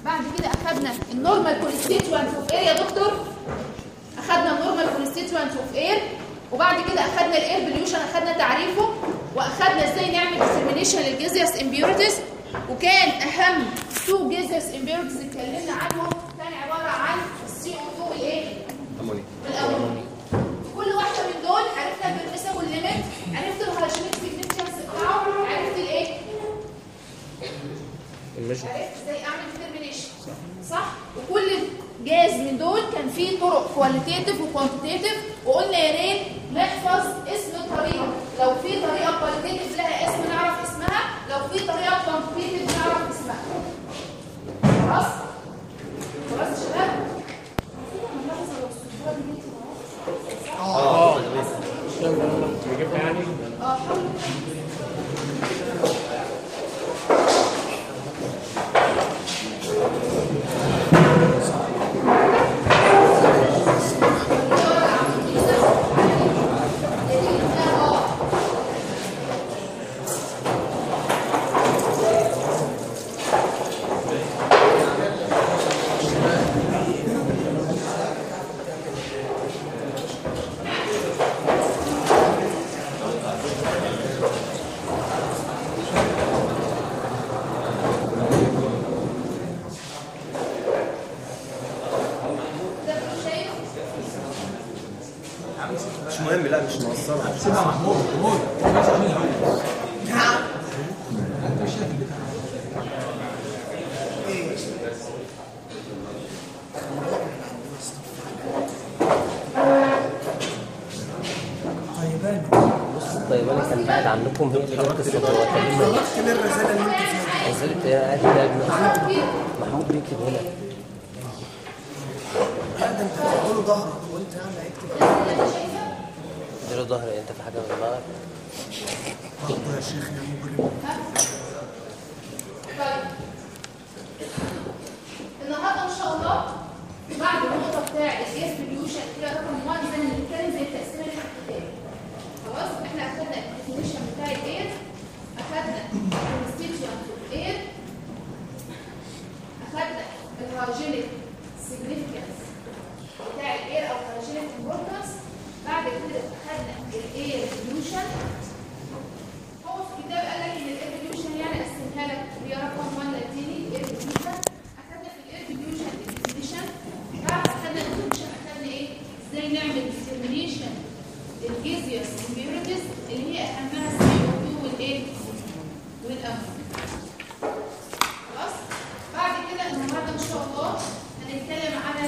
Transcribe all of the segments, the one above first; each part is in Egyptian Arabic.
بعد كده اخدنا النورمال كونستيتوانت اوف اير يا دكتور اخدنا النورمال كونستيتوانت اوف اير وبعد كده اخدنا الاير بليوشن اخدنا تعريفه واخدنا ازاي نعمل ديترمينيشن للجيزيوس امبيورتيز وكان اهم تو جيزيوس امبيورتيز اتكلمنا عنهم كان عباره عن السي او 2 والايه؟ اموني والامونيا كل واحده من دول عرفنا البرميسا والليميت عرفت الهايجينيك سيجنيفيكانس بتاعه عرفت الايه؟ الميجر عرفت ازاي اعمل ديترمينيشن صح وكل جاز من دول كان فيه طرق كواليتيتيف وكوانتيتيف وقلنا يا ريت نحفظ اسم الطريقه لو في طريقه كواليتيتيف لها اسم نعرف اسمها لو في طريقه كوانتيتيف نعرف اسمها خلاص خلاص يا شباب اه جبت يعني اه حاول ده شايف مش مهم لا مش مقصرة بص الطيباني كان بعد عنكم هي اللي جابت الصدوات فين الرسالة اللي انت فيها نزلت قاعد هنا يا ابني محمود بيكتب هنا لا ده انت هتقول له ظهرك وانت يا عم اكتب اديله ظهري انت في حاجه من دماغك والله يا شيخ يا مجرم طيب النهارده ان شاء الله بعد النقطه بتاع الجيس ريفيوشن كده رقم 1 زي ما بنتكلم زي التقسيمه اللي في الكتاب خلاص احنا اخدنا الديفينيشن بتاع الاير اخدنا الكونستيتيوانت اوف اير اخدنا الهايجينيك سيجنيفيكانس بتاع الاير او هايجينيك امبورتنس بعد كده اخدنا الاير ريفيوشن هو في الكتاب قال لك ان الايفوليوشن يعني قسمها لك هي رقم 1 لاتيني الايفوليوشن اخدنا في الايفوليوشن الديفينيشن بعد اخدنا الايفوليوشن اخدنا ايه ازاي نعمل ديترمينيشن للجيزيوس امبيوريتيز اللي هي اهمها السي او 2 والايه والامون خلاص بعد كده النهارده ان شاء الله هنتكلم على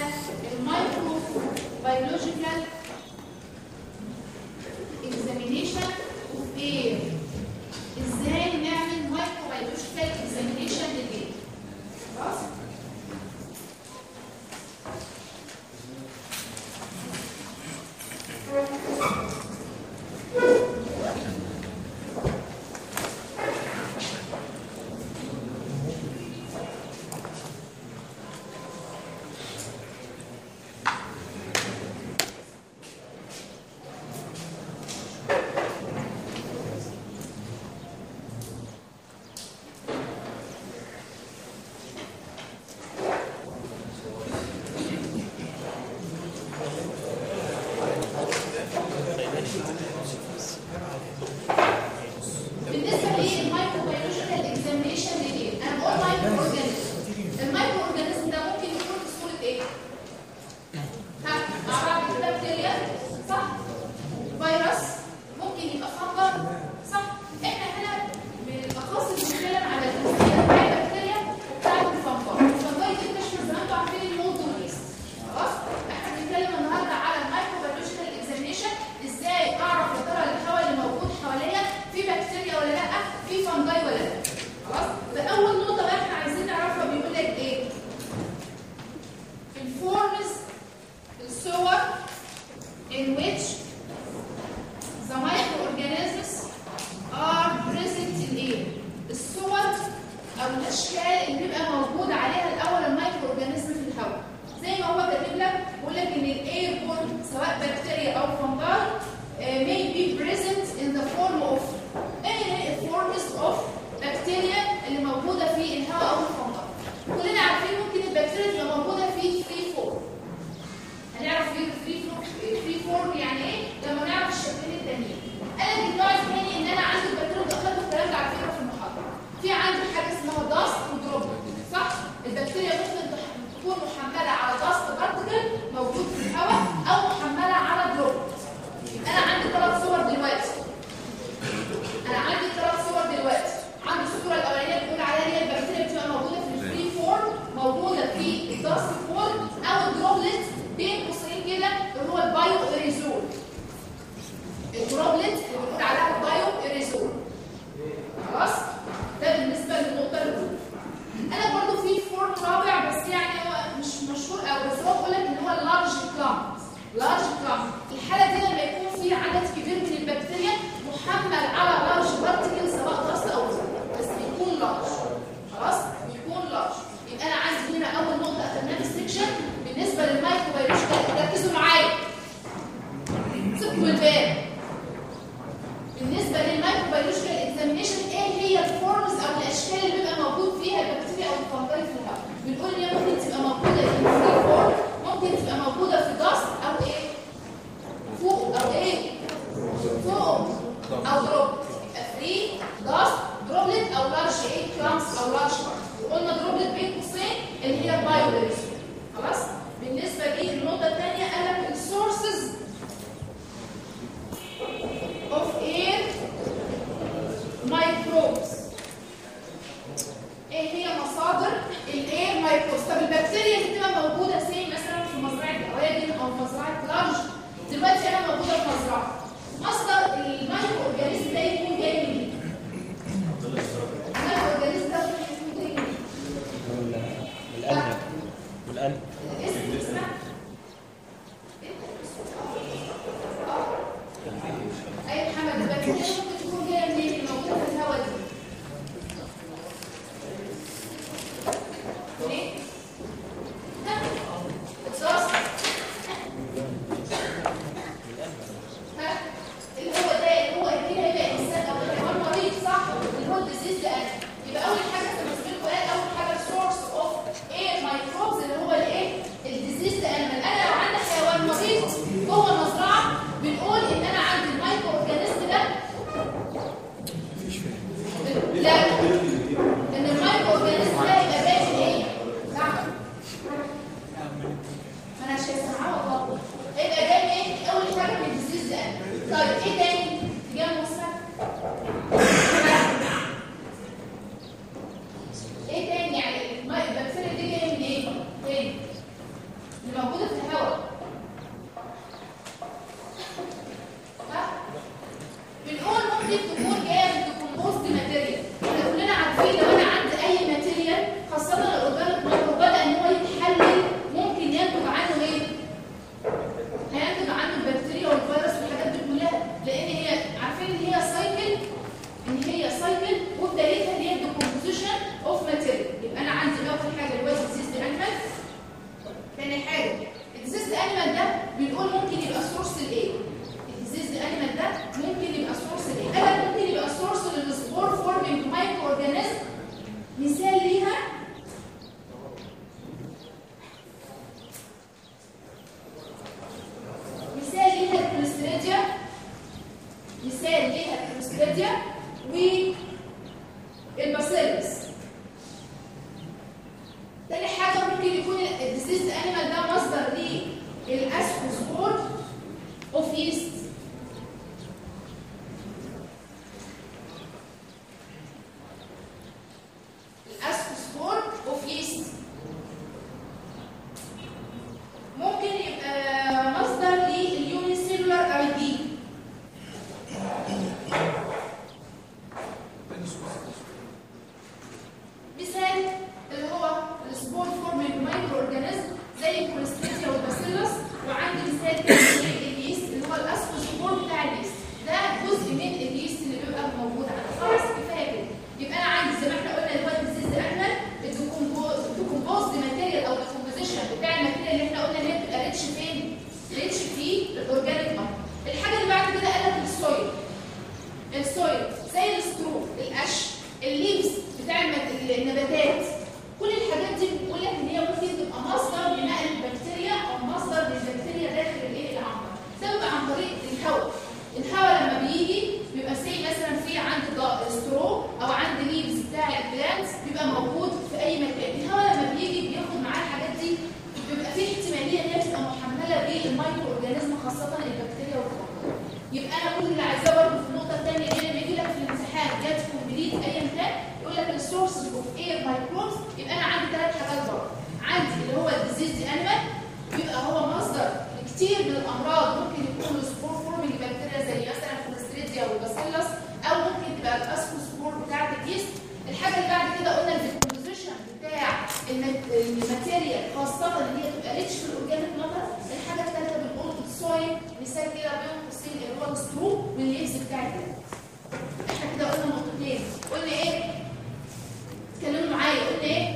المايكرو بيولوجيكال examination اللي هي البايودايفرستي خلاص بالنسبه للنقطه الثانيه قال لك السورسز اوف اير مايكروبس ايه هي مصادر الاير مايكروبس طب البكتيريا اللي بتبقى موجوده سي مثلا في مزرعه دواجن او مزرعه لارج دلوقتي انا موجوده في مزرعه مصدر المايكرو اورجانيزم ده يكون جاي منين؟ المايكرو اورجانيزم ده ممكن يكون جاي منين؟ الأنهى الأنهى الاسم اسمها اي محمد البكتيريا ممكن تكون جايه منين اللي موجوده في الهواء دي منين؟ ها؟ اكزاست ها؟ اللي هو ده اللي هو اكيد هيبقى انسان او حيوان مريض صح؟ اللي هو الديزيز ده يبقى اول حاجه في المسؤول قال اول حاجه سورس اوف ايه مايكروبز اللي هو الايه؟ الديزيز ده انا انا لو عندي حيوان مريض جوه المزرعه بنقول ان انا عندي المايكرو اورجانيزم ده لا ان المايكرو اورجانيزم ده يبقى جاي من ايه؟ نعم ما انا شايفه معاه والله هيبقى جاي من ايه؟ اول حاجه من الديزيز ده طيب ايه تاني؟ جاي من مصر ايه تاني يعني الم- البكتيريا دي جايه من ايه؟ تاني اللي موجوده في الهواء ها؟ بنقول ممكن تكون جايه من ديكومبوست ماتيريال احنا كلنا عارفين لو انا عندي اي ماتيريال خاصه الاورجانيك مايكرو بدا ان هو يتحلل ممكن ينتج عنه ايه؟ هينتج عنه البكتيريا والفيروس والحاجات دي كلها لان هي عارفين ان هي سايكل ان هي سايكل وبدايتها اللي هي الديكومبوزيشن اوف ماتيريال يبقى انا عندي اول حاجه اللي هو الديزيز انيمال تاني حاجه الديزيز انيمال ده بنقول ممكن يبقى سورس الايه؟ الديزيز انيمال ده ممكن يبقى سورس الايه؟ قال لك ممكن يبقى سورس للسبور فورمينج مايكرو اورجانيزم مثال ليها مثال ليها الكوليستريديا مثال ليها الكوليستريديا والباسيلس تاني حاجة ممكن يكون الديزيز انيمال ده مصدر للاسكوسبور اوف ييست الاسكوسبور اوف ييست ممكن يبقى مصدر لليونيسيلولار اي دي مثال اللي هو السبور فورمينج مايكرو اورجانيزم زي الكوليستريديا والباسيلس وعندي مثال تاني اليست اللي هو الاسكوسبور بتاع اليست ده جزء من اليست اللي بيبقى موجود عندي خلاص كفايه كده يبقى انا عندي زي ما احنا قلنا اللي هو الديزيز انيمال الديكومبوز ماتيريال او الكومبوزيشن بتاع الماتيريال اللي احنا قلنا ان هي بتبقى ريتش فين؟ ريتش في الاورجانيك ماتيريال الحاجه اللي بعد كده قال لك السويل السويل زي السترو القش الليفز بتاع المت- النباتات كل الحاجات دي بتقول لك ان هي ممكن تبقى مصدر لنقل البكتيريا او مصدر للبكتيريا داخل الايه العنبر ده بيبقى عن طريق الهواء الهواء لما بيجي بيبقى سي مثلا في عندي ض- سترو او عندي ليفز بتاع البلانتس بيبقى موجود في اي مكان الهواء لما بيجي بياخد معاه الحاجات دي بيبقى في احتماليه ان هي تبقى محمله بالمايكرو اورجانيزم خاصه البكتيريا والفيروس يبقى انا كل اللي عايزاه برضه في النقطه الثانيه دي لما يجي لك في الامتحان جت كومبليت ايا كان يقول لك السورسز اوف اير مايكروبس يبقى انا عندي ثلاث حاجات برضه عندي اللي هو الديزيز انيمال يبقى هو مصدر لكتير من الامراض ممكن يكون السبور فورمينج بكتيريا زي مثلا الكوليستريديا والباسيلس او ممكن تبقى الاسكوسبور بتاعت اليست الحاجه اللي بعد كده قلنا الديكومبوزيشن بتاع المات- الماتيريال خاصه اللي هي تبقى ريتش في الاورجانيك ماتر الحاجه الثالثه بنقول السويل مثال كده بين قوسين اللي هو السترو والليفز بتاع الجلد احنا كده قلنا نقطتين قلنا ايه اتكلموا معايا قلنا ايه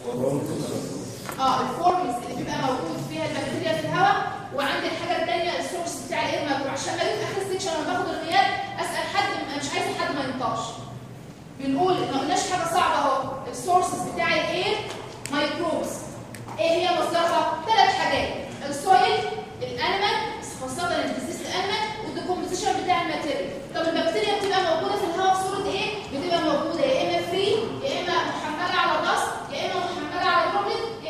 اه الفورمز اللي بيبقى موجود فيها البكتيريا في الهواء وعندي الحاجه الثانيه السورس بتاع الاير مايكرو عشان ما اجي في اخر السكشن لما باخد الغياب اسال حد م- مش عايز حد ما ينطقش بنقول ما قلناش حاجه صعبه اهو السورسز بتاع الاير مايكروبس ايه هي مصدرها ثلاث حاجات السويل الانيمال خاصه الديزيز انيمال والديكومبوزيشن بتاع الماتيريال طب البكتيريا بتبقى موجوده في الهواء في صوره ايه بتبقى موجوده يا اما فري يا اما محمله على ضغط يا اما محمله على دروبلت يا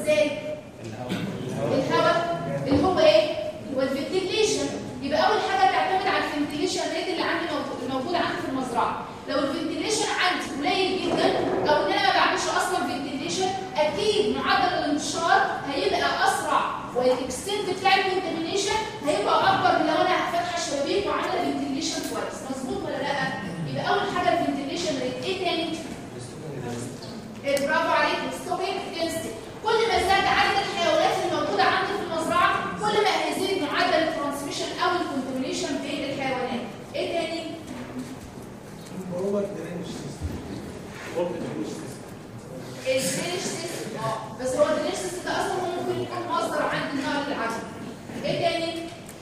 ازاي الهواء اللي هو ايه هو الفنتيليشن يبقى اول حاجه تعتمد على الفنتيليشن ريت اللي عندي موجود الموجود عندي في المزرعه لو الفنتيليشن عندي قليل جدا او ان انا ما بعملش اصلا فنتيليشن اكيد معدل الانتشار هيبقى اسرع والاكستنت بتاع الكونتامينيشن هيبقى اكبر من لو انا فاتحه شبابيك وعامله فنتيليشن كويس مظبوط ولا لا يبقى اول حاجه الفنتيليشن ريت ايه تاني إيه، برافو عليك ستوبينج دينستي كل ما زاد عدد الحيوانات الموجوده عندي في المزرعه كل ما هيزيد معدل الترانسميشن او الكونتامينيشن بين الحيوانات ايه تاني هو الدرينج الدرينج سيستم اه بس هو الدرينج سيستم ده اصلا هو ممكن يكون مصدر عند النار للعجل ايه تاني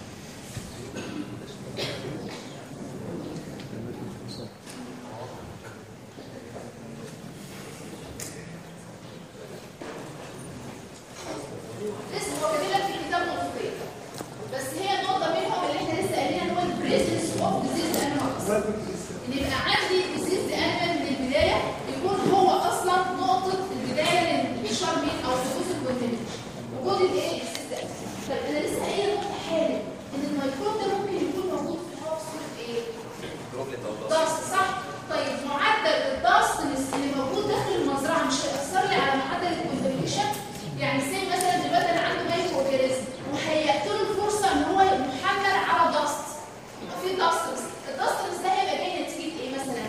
لسه هو كاتب لك في الكتاب نقطتين بس هي النقطه منهم اللي احنا لسه قايلينها ان هو البريزنس اوف ديزيز انيمالز ان يبقى عندي ديزيز انيمال من البدايه يكون هو اصلا نقطه البدايه لانتشار مين او حدوث الكونتامينيشن وجود الايه الديزيز طيب انا لسه قايله نقطه حالا ان الميكروب ده ممكن يكون موجود في الهواء في صوره ايه؟ ضغط صح طيب معدل الضغط اللي موجود داخل المزرعه مش هيأثر لي على معدل الكونتامينيشن يعني زي مثلا دلوقتي انا عندي مايكرو اورجانيزم وهيأت له الفرصه ان هو محمل على ضغط يبقى في ضغط الضغط ده هيبقى جاي نتيجه ايه مثلا؟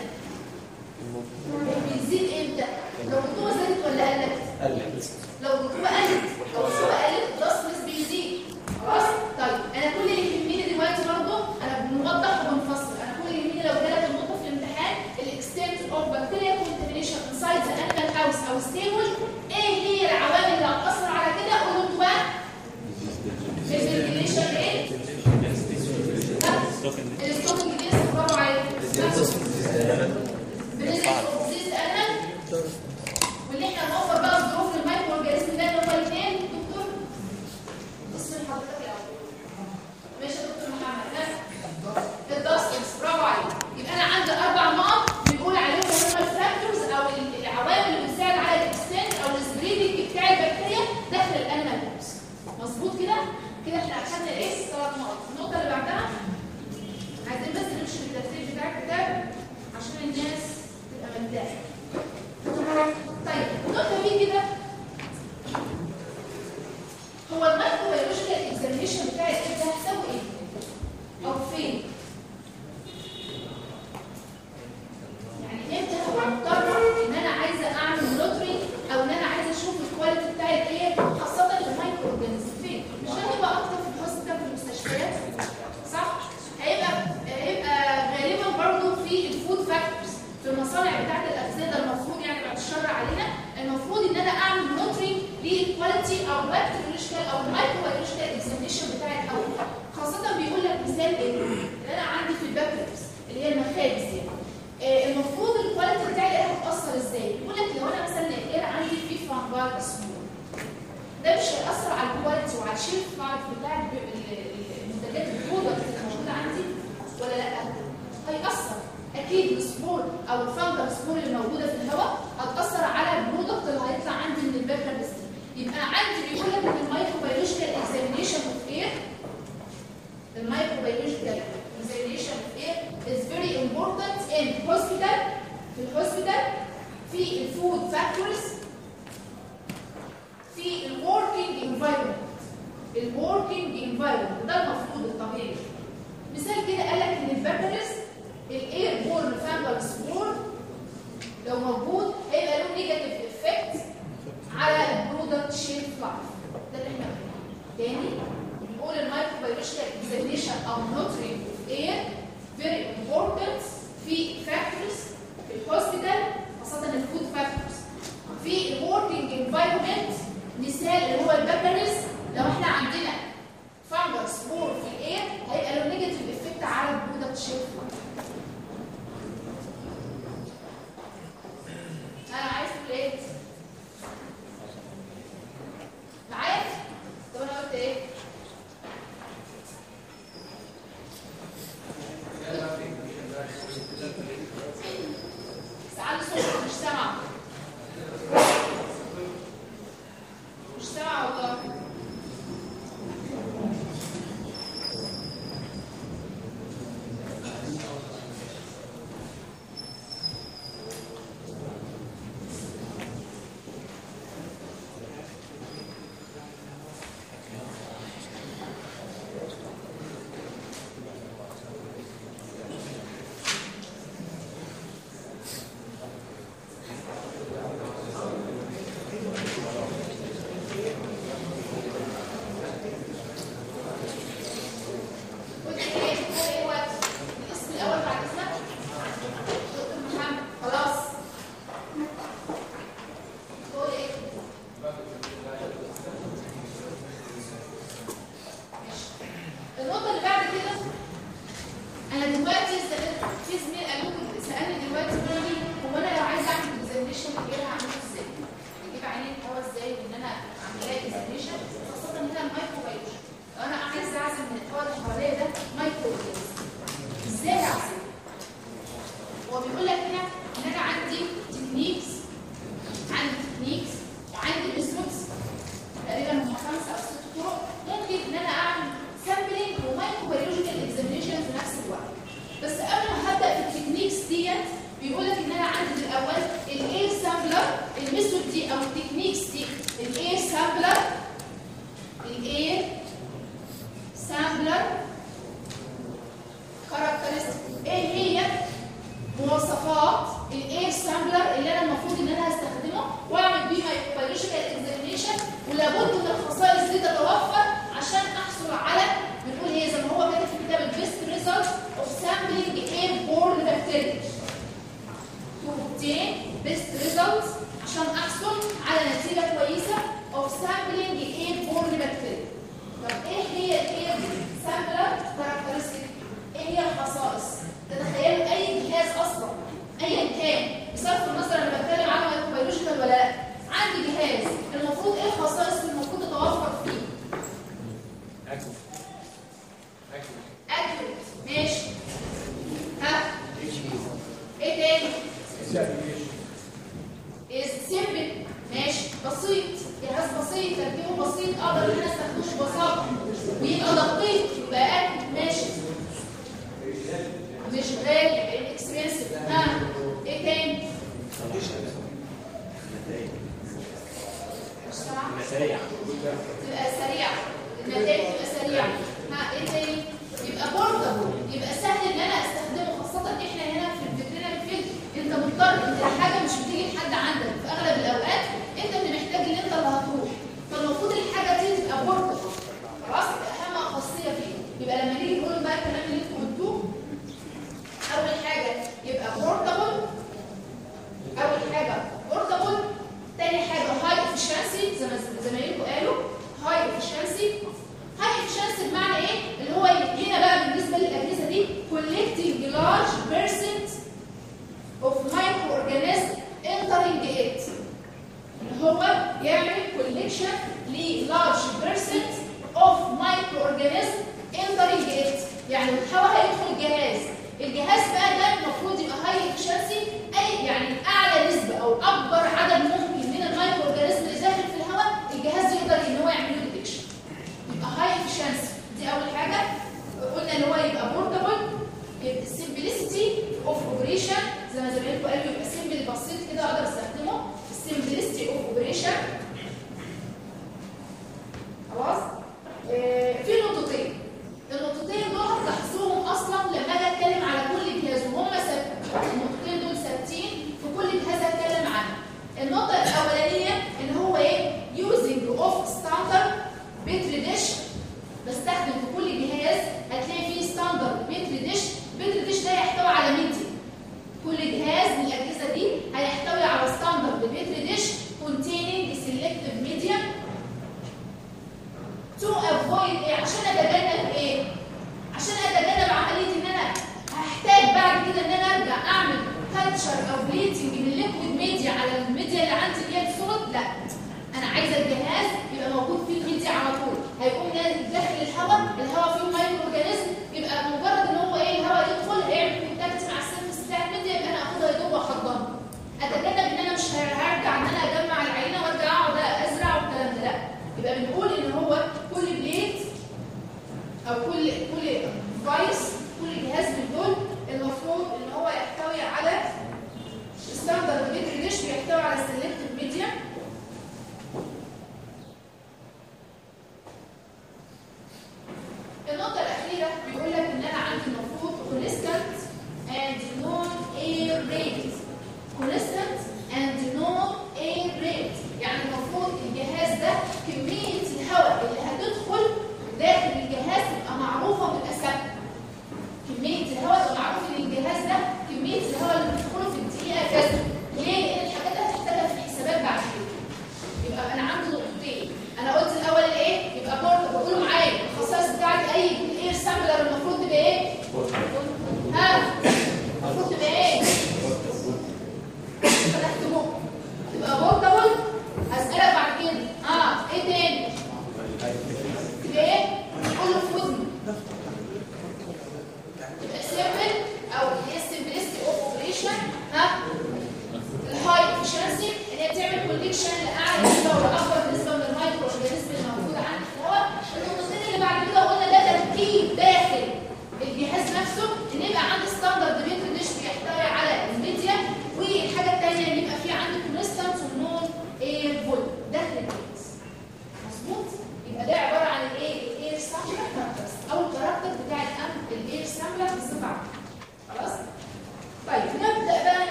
بيزيد امتى؟ لو الرطوبه زادت ولا قلت؟ لو الرطوبه قلت لو الرطوبه قلت الضغط بيزيد خلاص؟ طيب انا كل اللي يهمني دلوقتي برضه انا بنوضح وبنفصل انا كل اللي يهمني لو جالك النقطه في الامتحان الاكستنت اوف بكتيريا كونتامينيشن انسايد ذا انيمال هاوس او ستيبل ايه هي العوامل اللي هتاثر على كده قولوا انتوا بقى الفنتيليشن ايه؟ الستوكينج ديس برافو عليك بالنسبه للتوكسيس انيمال واللي احنا نوفر بقى الظروف للمايكرو اورجانيزم ده اللي هو الاثنين دكتور اسم حضرتك الاول ماشي يا دكتور محمد ها الداستنس برافو عليك يبقى انا عندي اربع نقط بنقول عليهم هم الفاكتورز او العوامل اللي بتساعد على الاكستنت او السبريدنج بتاع البكتيريا داخل الانيمال هوس مظبوط كده كده احنا اخدنا ايه ثلاث نقط النقطه اللي بعدها عايزين بس نمشي بالترتيب بتاع الكتاب عشان الناس تبقى مرتاحه طيب النقطه دي كده هو المايكرو بيولوجيكال اكزامينشن بتاع الكتاب ده هتساوي ايه او فين يعني امتى هبقى مضطره ان انا عايزه اعمل لوتري او ان انا عايزه اشوف الكواليتي بتاع الايه خاصه المايكرو اورجانيزم فين مش هيبقى اكتر في الهوسبيتال في المستشفيات صح هيبقى هيبقى غالبا برضو في الفود فاكتورز في المصانع بتاعت الاغذيه ده المفروض يعني بعد الشر علينا المفروض ان انا اعمل لوتري للكواليتي او بكتيريولوجيكال او المايكرو بيولوجيكال اكزامينشن بتاع الاول خاصه بيقول لك مثال ايه اللي انا عندي في البكتيريز اللي هي المخابز يعني آه، المفروض الكواليتي بتاعي ايه هتاثر ازاي يقول لك لو انا مثلا الاير عندي فيه فانجاي سمول ده مش هيأثر على الكواليتي وعلى الشيلف لايف بتاع ال- ال- المنتجات البرودكت اللي موجوده عندي ولا لا؟ هيأثر اكيد السبور او الفانجل سبور اللي موجوده في الهواء هتأثر على البرودكت اللي هيطلع عندي من البيبر بستي يبقى عندي بيقول لك ان المايكروبيولوجيكال اكزامينشن اوف اير المايكروبيولوجيكال examination of air is very important in hospital في الهوسبيتال في الفود فاكتورز في الوركينج انفايرمنت الوركينج انفايرمنت ده المفروض الطبيعي مثال كده قال لك ان البكتيريز الاير بورن فانجل سبور لو موجود هيبقى له نيجاتيف افكت على البرودكت شيلف لايف ده اللي احنا قلناه تاني بنقول المايكروبيولوجيكال اكزامينشن او نوترينج اوف اير فيري امبورتنت في فاكتورز في الهوسبيتال خاصه الفود فاكتورز في الوركينج انفايرمنت مثال اللي هو البكتيريز لو احنا عندنا فانجل سبور في الاير هيبقى له نيجاتيف افكت على البرودكت شيلف لايف انا عايز تقول ايه معايا طب انا قلت ايه ساعات صوت مش سامعه مش obtain best results عشان احصل على نتيجه كويسه of sampling airborne bacteria طب ايه هي الاير سامبلر كاركترستيك ايه هي الخصائص تتخيلوا اي جهاز اصلا ايا كان بصرف النظر انا بتكلم عنه مايكروبيولوجيكال ولا لا عندي جهاز المفروض ايه الخصائص اللي المفروض تتوفر فيه اكيوريت ماشي ها ايه تاني is simple ماشي بسيط جهاز بسيط تركيبه بسيط اقدر ان انا استخدمه ببساطه ويبقى دقيق يبقى اكل ماشي مش غالي اكسبنسيف ها ايه تاني مش سامعة؟ سريع تبقى سريعة النتائج تبقى سريعة ها ايه تاني يبقى بورتابل يبقى سهل ان انا استخدمه خاصة احنا هنا في الفيترينري فيلد انت مضطر انت الحاجة مش بتيجي لحد عندك في اغلب الاوقات انت اللي محتاج ان انت اللي هتروح فالمفروض الحاجة دي تبقى بورتابل خلاص يبقى اهم خاصية فيه يبقى لما نيجي نقول بقى الكلام اللي انتوا قلتوه اول حاجة يبقى بورتابل اول حاجة بورتابل تاني حاجة هاي افشنسي زي ما زمايلكم قالوا هاي افشنسي هاي افشنسي بمعنى ايه؟ اللي هو هنا بقى بالنسبة للأجهزة دي collecting large percent of microorganism entering it اللي هو يعمل collection ل large percent of microorganism entering it يعني الهواء هيدخل الجهاز الجهاز بقى ده المفروض يبقى هاي افشنسي اي يعني اعلى نسبه او اكبر عدد ممكن من المايكرو اورجانيزم اللي داخل في الهواء الجهاز يقدر ان هو يعمل له ديتكشن يبقى هاي افشنسي دي اول حاجه قلنا ان هو يبقى بورتابل يبقى السمبلسيتي اوف اوبريشن زي ما زمايلكم قالوا يبقى سمبل بسيط كده اقدر استخدمه السمبلسيتي اوف اوبريشن خلاص آه، في نقطتين النقطتين دول هتلاحظوهم اصلا لما اجي اتكلم على كل جهاز وهم ثابتين النقطتين دول ثابتين في كل جهاز هتكلم عنه النقطه الاولانيه ان هو ايه يوزنج اوف ستاندرد بيتري ديش بستخدم في كل جهاز هتلاقي فيه ستاندرد بيتري ديش بيتري ديش ده يحتوي على ميديا كل جهاز من الاجهزه دي هيحتوي على ستاندرد بيتري ديش containing selective medium to avoid ايه عشان اتجنب ايه عشان اتجنب عمليه ان انا هحتاج بعد كده ان انا ارجع اعمل كالتشر او بليتنج من ليكويد ميديا على الميديا اللي عندي اللي هي السوليد لا انا عايزه الجهاز يبقى موجود فيه الميديا على طول هيقوم نازل داخل الهواء الهواء فيه مايكرو اورجانيزم يبقى مجرد ان هو ايه الهواء يدخل هيعمل كونتاكت مع السيرفس بتاع الميديا يبقى انا اخدها يدوب واحضنها اتجنب ان انا مش هرجع ان انا اجمع العينه وارجع اقعد ازرع والكلام ده لا يبقى بنقول ان هو كل بليت او كل كل ديفايس كل جهاز من دول المفروض ان هو يحتوي على ستاندرد بيتري ديش بيحتوي على سيلكتيف ميديا النقطة الأخيرة بيقول لك إن أنا عندي المفروض هوليستيك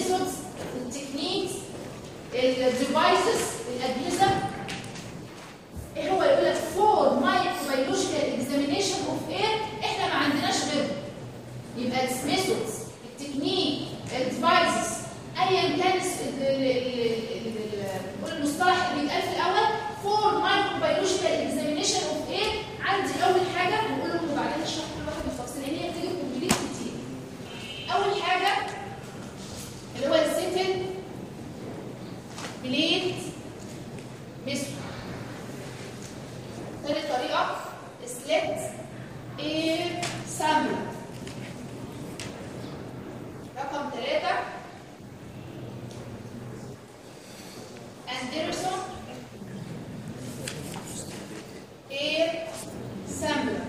الميثودز التكنيكس الديفايسز الاجهزه ايه هو يقول لك فور مايكروبيولوجيكال اكزامينيشن اوف اير احنا ما عندناش غيره يبقى الميثودز التكنيك الديفايسز ايا كان الس- ال- ال- ال- ال- نقول المصطلح اللي بيتقال في الاول فور مايكروبيولوجيكال اكزامينيشن اوف اير عندي اول حاجه هنقول لكم بعدين اشرح كل واحد بالتفصيل لان هي بتيجي كومبليت كتير اول حاجه اللي هو السيتل بليد ميثود تاني طريقه سليت اير سامبل رقم ثلاثة Anderson Air Sampler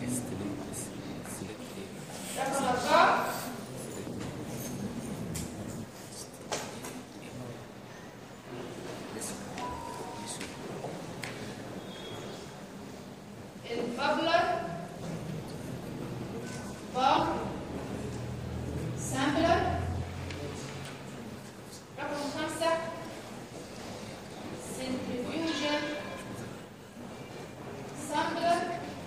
رقم أربعة البابلر بام سامبلر رقم خمسة centrifugal sampler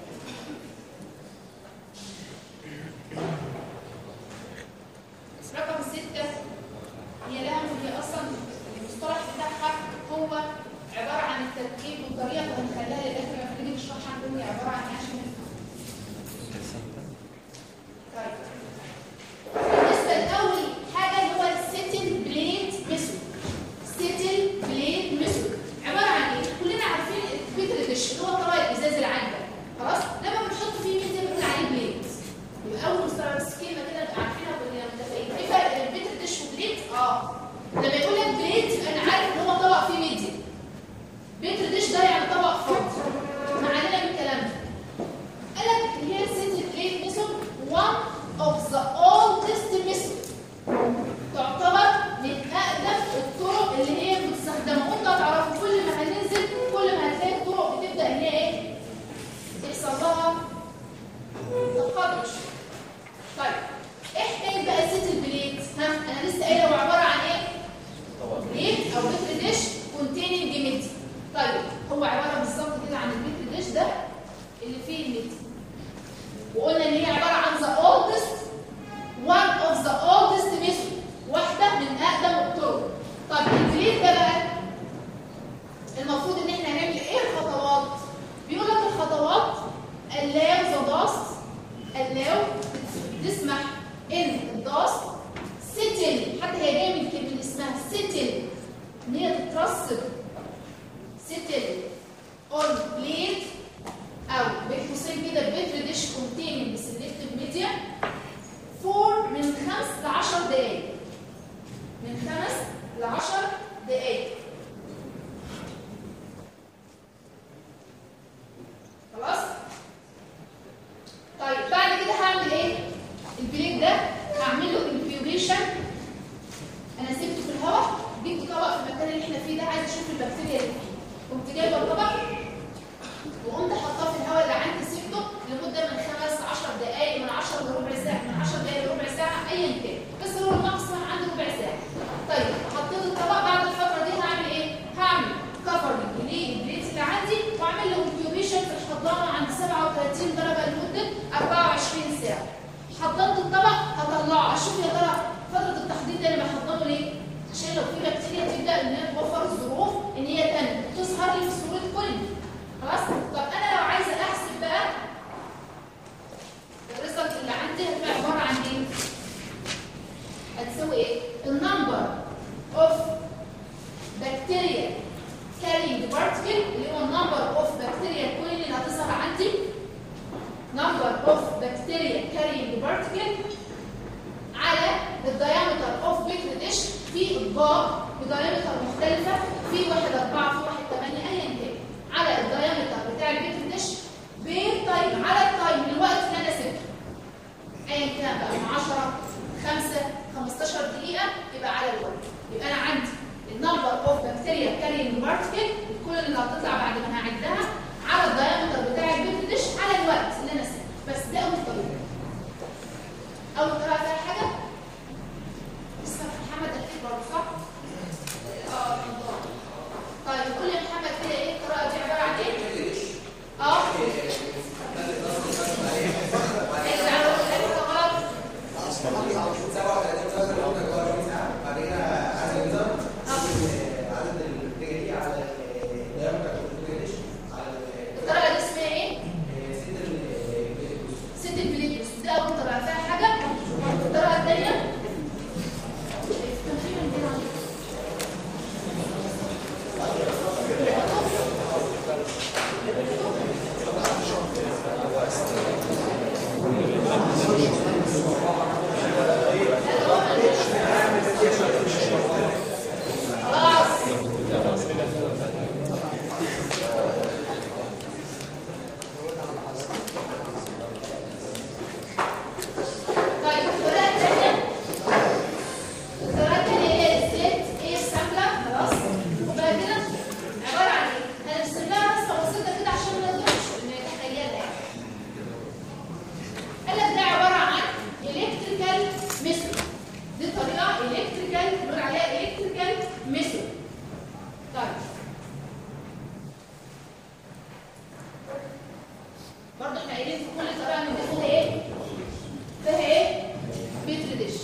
رقم ستة هي لها هي أصلا المصطلح بتاعها هو عبارة عن التركيب والطريقة اللي هنخليها للآخر لما نيجي نشرحها عندهم هي عبارة عن إيه عشان نفهم. طيب بالنسبة لأول حاجة اللي هو السيتل بليد ميثود سيتل بليد ميثود عبارة عن ايه؟ كلنا عارفين البيتر ديش اللي هو طبق الازاز العادي ده خلاص؟ لما بنحط فيه ميديا بنقول عليه بليد يبقى أول مصطلح بس كلمة كده نبقى عارفينها وكلنا متفقين ايه فرق بين البيتر ديش وبليد؟ اه لما يقول لك بليد يبقى أنا عارف إن هو طبق فيه ميديا بيتر ديش ده يعني طبق فاضي ما علينا بالكلام ده قال لك اللي هي السيتل بليد ميثود one of the oldest method تعتبر من اقدم الطرق اللي هي مستخدمه وانت هتعرفوا كل ما هننزل كل ما هتلاقي الطرق بتبدا ان هي ايه يحصل لها تقدم شويه طيب ايه حكايه بقى زيت البليت ها انا لسه قايله هو عباره عن ايه بليت او بتر ديش كونتيننج ميدي طيب هو عباره بالظبط كده عن البتر ديش ده اللي فيه الميدي وقلنا ان هي عباره عن ذا oldest one of the oldest method واحدة من أقدم الطرق طب البليد ده بقى المفروض إن إحنا هنعمل إيه الخطوات؟ بيقول لك الخطوات allow the dust allow تسمح إن الدست settle حتى هي جاية من كلمة اسمها settle إن هي تترسب settle on plate أو بين قوسين كده بتر ديش containing selective media فور من خمس لعشر دقايق من خمس لعشر دقايق خلاص طيب بعد كده هعمل ايه البليك ده هعمل له انكيوبيشن انا سبته في الهواء جبت طبق في المكان اللي احنا فيه ده عايز اشوف البكتيريا اللي فيه قمت جايبه الطبق وقمت حطاه في الهواء اللي عندي سبته لمده من خمس 10 دقائق من 10 لربع ساعه من 10 دقائق لربع ساعه ايا كان بس هو الماكسيمم عندي ربع ساعه طيب حطيت الطبق بعد الفتره دي هعمل ايه؟ هعمل كفرنج للبليت اللي عندي واعمل له انكيوبيشن في الحضانه عند 37 درجه لمده 24 ساعه حضرت الطبق هطلعه اشوف يا ترى فتره التحضير دي انا بحضره ليه؟ عشان لو في بكتيريا تبدا ان هي توفر الظروف ان هي تنمو تظهر لي في صوره كل خلاص طب انا لو عايزه احسب بقى الريزلت اللي عندي هتبقى عباره عن ايه هتساوي ايه النمبر اوف بكتيريا carrying particle اللي هو النمبر اوف بكتيريا كوين اللي هتظهر عندي number of bacteria carrying particle على الديامتر اوف بيتر ديش في اطباق بديامتر مختلفه في واحد أربعة في واحد ثمانية ايا كان على الديامتر بتاع البيتر ديش بالتايم على التايم الوقت اللي انا سبته ايا كان بقى من 10 5 15 دقيقه يبقى على الوقت يبقى انا عندي النمبر اوف بكتيريا كارينج بارتكل كل اللي هتطلع بعد ما هعدها على الديامتر بتاع البيتر ديش على الوقت اللي انا سبته بس ده اول طريقه اول طريقه فيها حاجه اسمها محمد قال الطريقه دي اسمها ايه؟ ست البليتوس ده اول طريقه فيها حاجه الطريقه الثانيه خلاص طيب الطريقه الثانيه الطريقه الثانيه هي الست ايه السامبلر خلاص وبعد كده عباره عن ايه؟ هنرسم لها رسمه بسيطه كده عشان ما نضربش ان احنا جايه يعني قال لك ده عباره عن الكتريكال ميثود دي طريقه الكتريكال بنقول عليها الكتريكال ميثود طيب برضه احنا قايلين في كل طريقه من دي فيها ايه؟ فيها ايه؟ بيتر ديش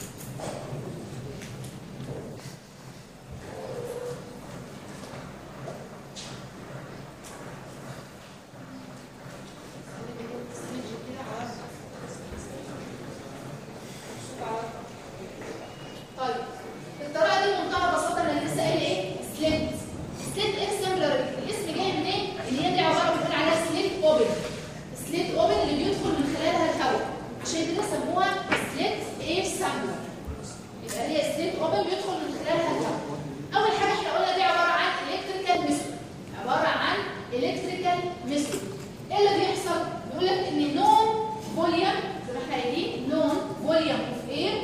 طيب الطريقه دي بمنتهى البساطه انا لسه قايل ايه؟ سليت سليت ايه سيمبلر الاسم جاي منين؟ ان هي دي عباره بنقول عليها سليت اوبن سليت اوبن اللي بيدخل من خلالها الهواء عشان كده سموها سليت اير سامبلر يبقى هي سليت اوبن بيدخل من خلالها الهواء اول حاجه احنا قلنا دي عباره عن الكتريكال ميثود عباره عن الكتريكال ميثود ايه اللي بيحصل بيقول لك ان نون فوليوم زي ما احنا قايلين نون فوليوم اوف اير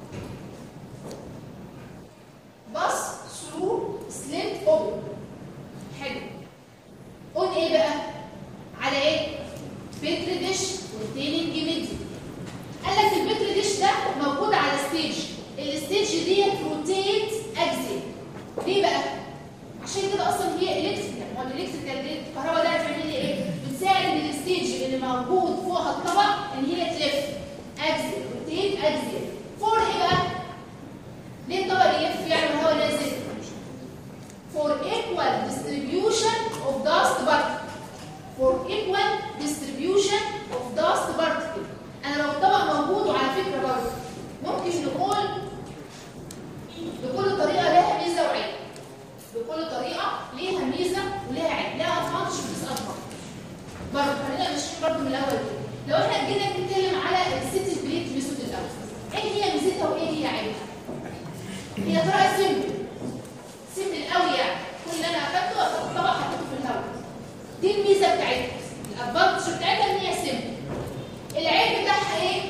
باص ثرو سليت اوبن حلو قول ايه بقى على ايه بتر ديش والتيننج ميديا قال لك البتر ديش ده موجود على ستيج الستيج دي روتيت اكزيل ليه بقى عشان كده اصلا هي الكتريكال هو الالكتريكال دي الكهرباء ده هتعمل لي ايه بتساعد ان الستيج اللي موجود فوقها الطبق ان هي تلف اكزيل روتيت اكزيل فور ايه بقى ليه الطبق يلف يعني والهواء نازل for equal distribution of dust particle for equal distribution of dust particle انا لو الطبق موجود وعلى فكره برضه ممكن نقول لكل طريقه لها ميزه وعيب لكل طريقه ليها ميزه وليها عيب لها ادفانتج وديس ادفانتج برضه خلينا ماشيين برضه من الاول كده لو احنا جينا نتكلم على السيتي بليت ميثود الاول ايه هي ميزتها وايه هي عيبها هي طريقه سيمبل سيمبل قوي يعني كل اللي انا اخدته اخدت طبق حطيته في الهواء دي الميزه بتاعتها الادفانتج بتاعتها ان هي سيمبل العيب بتاعها ايه؟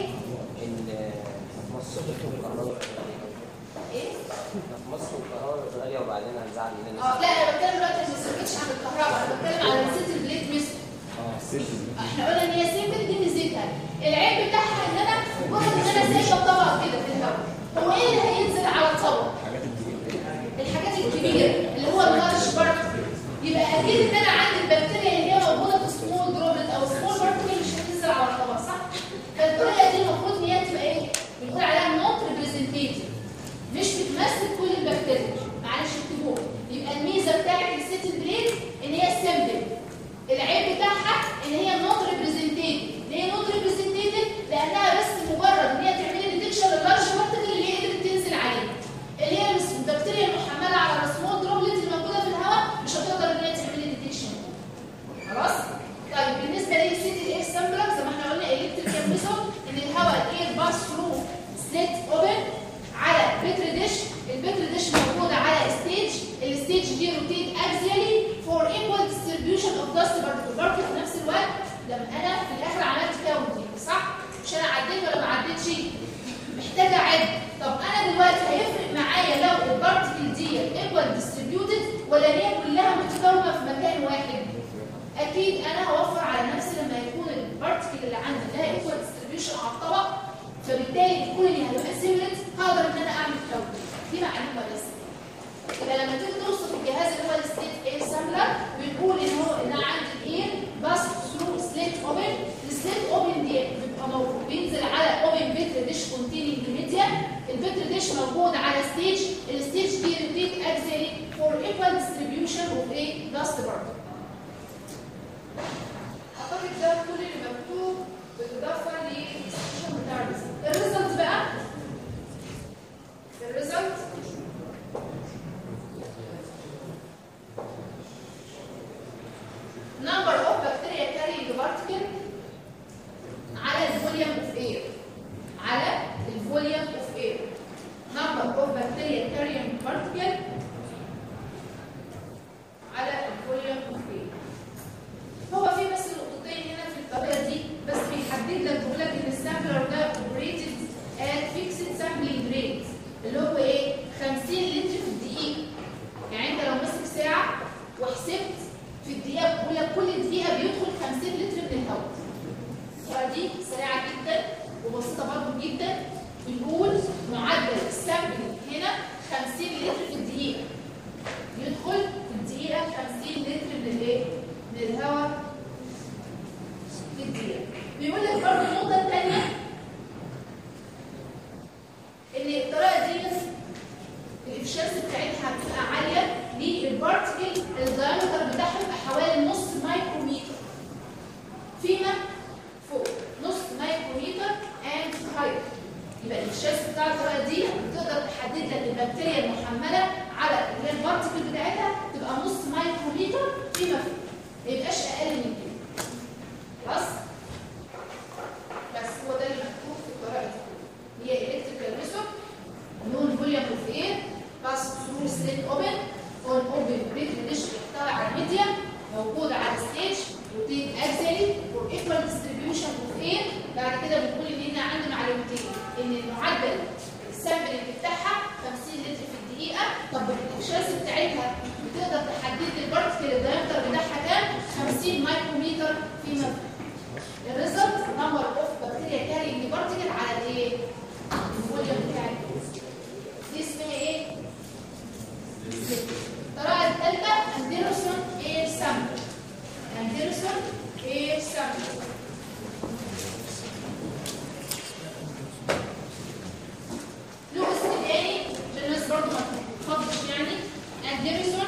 ان مصر الكهرباء ايه؟ مصر الكهرباء غاليه وبعدين هنزعل مننا اه لا انا بتكلم دلوقتي ما بتكلمش عن الكهرباء انا بتكلم على نسيت البليت ميثود احنا قلنا ان هي سيمبل دي ميزتها العيب بتاعها ان انا مجرد ان انا سايبه الطبق كده في الهواء هو ايه اللي هينزل على الطبق؟ الحاجات الكبيره اللي هو اللارج بارتكل يبقى اكيد ان انا عندي البكتيريا اللي هي موجوده في سمول دروبلت او سمول بارتكل مش هتنزل على الطبق صح؟ فالطريقه دي المفروض ان هي تبقى ايه؟ بنقول عليها نوت ريبريزنتيتيف مش بتمثل كل البكتيريا معلش اكتبوها يبقى الميزه بتاعت السيت بليت ان هي سيمبل العيب بتاعها ان هي نوت ريبريزنتيتيف ليه نوت ريبريزنتيتيف لانها بس مجرد ان هي تعمل لي ديتكشن للارج بارتكل اللي هي قدرت تنزل عليه اللي هي البكتيريا المحمله على السمول دروبلت الموجوده في الهواء مش هتقدر ان هي تعمل لي ديتكشن خلاص طيب بالنسبه للسيت الاير سامبلر زي ما احنا قلنا الكتريكال ميثود ان الهواء الاير باس ثرو سليت اوبن على بتر ديش البتر ديش موجوده على ستيج الستيج دي روتيت اكزيالي فور ايكوال ديستريبيوشن اوف داست بارتكل برضه في نفس الوقت لما انا في الاخر عملت كاونتنج صح مش انا عديت ولا ما عديتش محتاجه اعد طب انا دلوقتي هيفرق معايا لو البارتكل دي ايكوال ديستريبيوتد ولا هي كلها متكونه في مكان واحد اكيد انا هوفر على نفسي لما يكون البارتكل اللي عندي لها ايكوال ديستريبيوشن على الطبق فبالتالي الكل اللي هتبقى سيملت هقدر ان انا اعمل كاونتنج دي معلومه بس يبقى لما تيجي توصف الجهاز اللي هو الستيت اير سامبلر بنقول ان هو ان انا عندي الاير باس ثرو سليت اوبن السليت اوبن دي بيبقى موجود بينزل على اوبن بيت ديش كونتين مش موجود على ستيج الستيج دي روتيت اكزيلي فور ايكوال ديستريبيوشن اوف ايه داست برضه اعتقد ده كل اللي مكتوب بالاضافه للاكسبشن بتاع الريزلت الريزلت بقى الريزلت number of bacteria carrying particle على الفوليوم اوف اير على الفوليوم اوف اير number of bacteria carrying particle على الفوليوم اوف اير هو في بس نقطتين هنا في الطريقه دي بس بيحدد لك بيقول لك ان السامبلر ده اوبريتد ات فيكسد سامبلينج ريت اللي هو ايه 50 لتر في الدقيقه يعني انت لو ماسك ساعه وحسبت في الدقيقه بيقول لك كل دقيقه بيدخل 50 لتر من الهواء الصوره دي سريعه جدا وبسيطه برضه جدا بنقول معدل السامبلينج هنا 50 لتر في الدقيقه يدخل في الدقيقه 50 لتر من الايه من الهواء في الدقيقه بيقول لك برضه النقطه الثانيه ان الطريقه دي الافشنسي بتاعتها بتبقى عاليه للبارتكل الدايمتر بتاعها بيبقى حوالي نص مايكروميتر فيما فوق نص مايكروميتر اند هاير يبقى الافشنسي بتاع الطريقه دي بتقدر تحدد لك البكتيريا المحمله على اللي هي البارتكل بتاعتها تبقى نص مايكروميتر فيما فوق ما يبقاش اقل من كده خلاص بس هو ده اللي مكتوب في الطريقه دي هي الكتريكال ميثود نون فوليوم اوف اير باس ثرو سليت اوبن اون اوبن بريك ديش بيحتوي على ميديا موجوده على ستيج روتين اكزلي فور ايكوال ديستريبيوشن اوف اير بعد كده بنقول ان هنا عندنا معلومتين ان المعدل السامبلنج بتاعها 50 لتر في الدقيقه طب الافشنسي بتاعتها بتقدر تحدد لي البارتكل الدايمتر بتاعها كام 50 مايكروميتر فيما فوق الريزلت نمبر اوف بكتيريا كارينج بارتكل على الايه؟ الفوليوم بتاع الجسم. دي اسمها ايه؟ الطريقه الثالثه اندرسون اير سامبل اندرسون اير سامبل له اسم تاني عشان الناس برضه ما تتخضش يعني اندرسون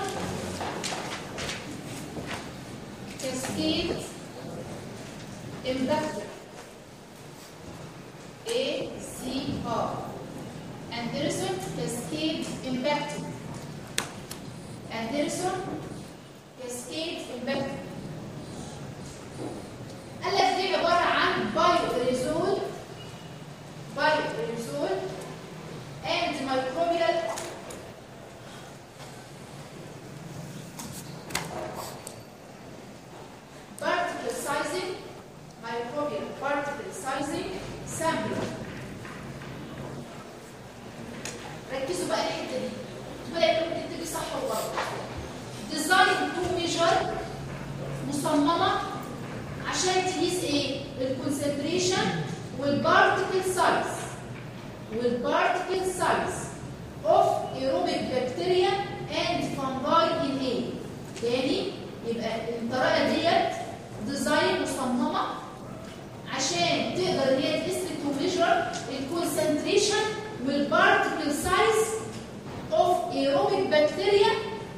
كاسكيد inductor A C R Anderson cascade impactor Anderson cascade impactor قال لك دي عبارة عن بايوريزول بايوريزول and microbial particle sizing microbial particle sizing sample ركزوا بقى الحته دي ولا يكون الحته دي صح وغلط ديزاين تو ميجر مصممه عشان تقيس ايه الكونسنتريشن والبارتكل سايز والبارتكل سايز اوف aerobic bacteria and fungi in ايه تاني يبقى الطريقه ديت ديزاين مصممه عشان تقدر ان هي تقيس تو ميجر الكونسنتريشن والبارتكل سايز اوف aerobic bacteria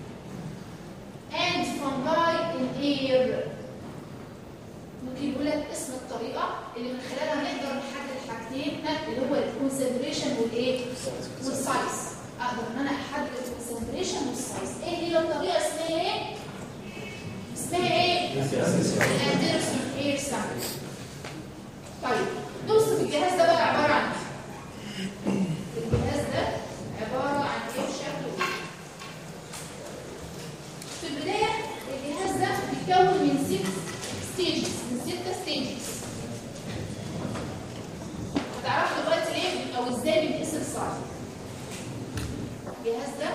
and fungi in air ممكن يقول لك اسم الطريقه اللي من خلالها نقدر نحدد حاجتين اللي هو الكونسنتريشن والايه والسايز اقدر ان انا احدد الكونسنتريشن والسايز ايه هي الطريقه اسمها ايه اسمها ايه اندرسون اير سامبل طيب نوصف الجهاز ده بقى عباره عن إيه؟ الجهاز ده عباره عن ايه شكله ايه في البدايه الجهاز ده بيتكون من ست ستيجز من ستة ستيجز هتعرفوا دلوقتي ليه او ازاي بنقيس السايز الجهاز ده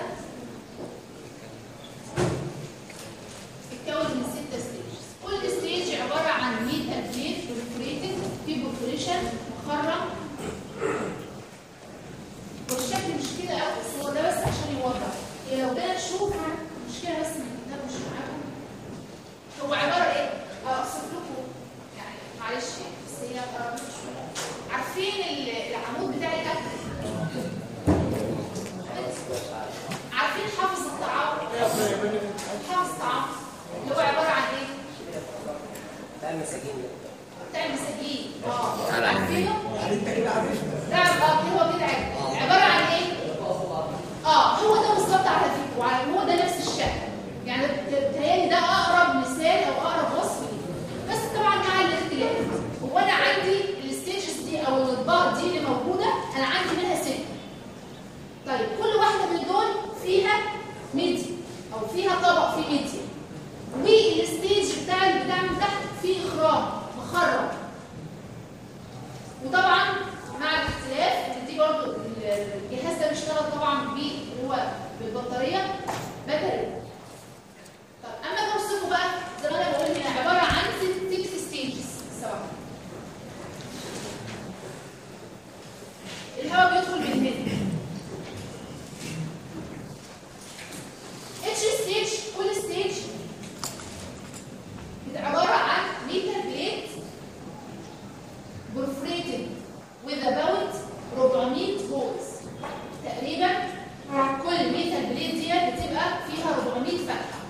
بيتكون من ستة ستيجز كل ستيج عبارة عن ميتال بليت برفوريتد في برفوريشن مخرم والشكل مش كده قوي بس هو ده بس عشان يوضح هي لو جينا نشوف المشكلة بس ان الكتاب مش معاكم هو عبارة ايه؟ اوصف لكم يعني معلش يعني بس هي قربت شوية عارفين ال- العمود بتاع الاكل بتاع المساجين اه على عارفينه؟ يعني انت كده عارف ده اه هو كده عب- عباره عن ايه؟ اه هو ده بالظبط على فكره وعلى- هو ده نفس الشكل يعني بتهيألي ده اقرب مثال او اقرب وصف ليه بس طبعا مع الاختلاف هو انا عندي الستيجز دي او الاطباق دي اللي موجوده انا عندي منها ست طيب كل واحده من دول فيها ميديا او فيها طبق فيه ميديا والستيج بتاع البتاع من تحت فيه اخراج مخرج وطبعا مع الاختلاف ان دي برضه الجهاز ده بيشتغل طبعا ب هو بالبطاريه باتري طب اما اجي اوصفه بقى زي ما انا بقول هنا عباره عن ست ست ستيجز سواء الهواء بيدخل من هنا اتش ستيج كل ستيج عباره عن ميتال بليت perforated with about 400 holes تقريبا كل ميتال بليت دي بتبقى فيها 400 فتحه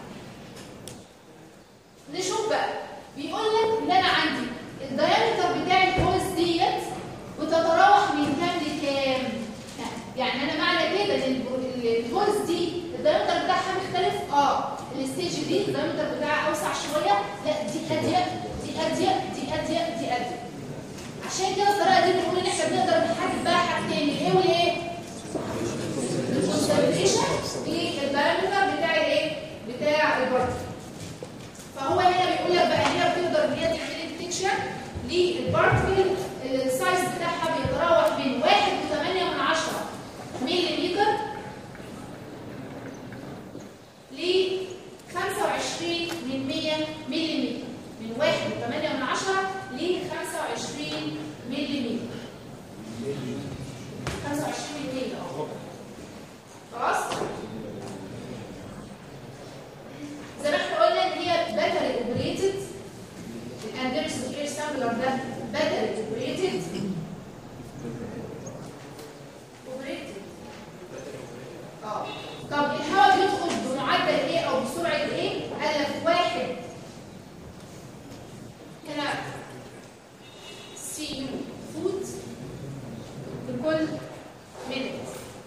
نشوف بقى بيقول لك ان انا عندي الدايمتر بتاع الهولز ديت بتتراوح من كام لكام يعني انا معنى كده ان ال- ال- الهولز دي الدايمتر بتاعها مختلف اه الستيج دي الدايمتر بتاعها اوسع شويه لا دي اضيق دي اضيق دي اضيق دي اضيق عشان كده الطريقه دي بنقول ان احنا بنقدر نحدد بقى حاجتين الايه والايه الكونسنتريشن والبارامتر بتاع الايه بتاع البارت فهو هنا بيقول لك بقى هنا بتقدر ان هي تعمل ديتكشن للبارتكل السايز بتاعها بيتراوح بين 1.8 من 10 ملم ل 25 من 100 ملم من 1.8 من 10 ل 25 ملم 25 ملم اه خلاص زي ما احنا قلنا ان هي باتري اوبريتد الاندرسون اير سامبلر ده باتري اوبريتد اوبريتد اه طب الهواء بيدخل بمعدل ايه او بسرعه ايه؟ قال لك واحد هنا سي فوت بكل مينت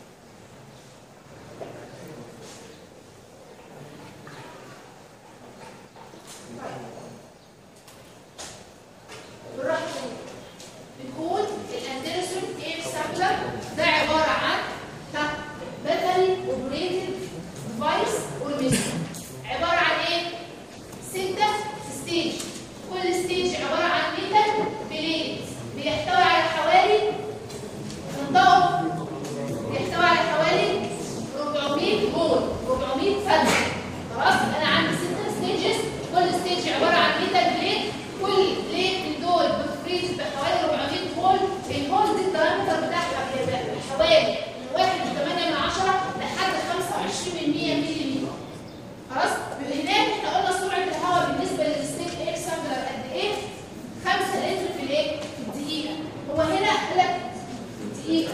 بالراحه بنقول الاندرسون اير سامبلر ده عباره عن ها باتري اوبريتد ديفايس اورجانيزم عباره عن ايه؟ ستة ستيج كل ستيج عباره عن ميتال بليت بيحتوي على حوالي انضغط بيحتوي على حوالي 400 هول 400 فتحه خلاص انا عندي ستة ستيجز كل ستيج عباره عن ميتال بليت كل بليت من دول بفريز بحوالي 400 هول الهول دي الدايمتر بتاعها بيبقى حوالي من 1.8 من 10 لحد 25 من 100 مللي خلاص هناك احنا قلنا سرعه الهواء بالنسبه للستيك اكس سامبلر قد ايه 5 لتر في الايه في الدقيقه هو هنا قال لك دقيقه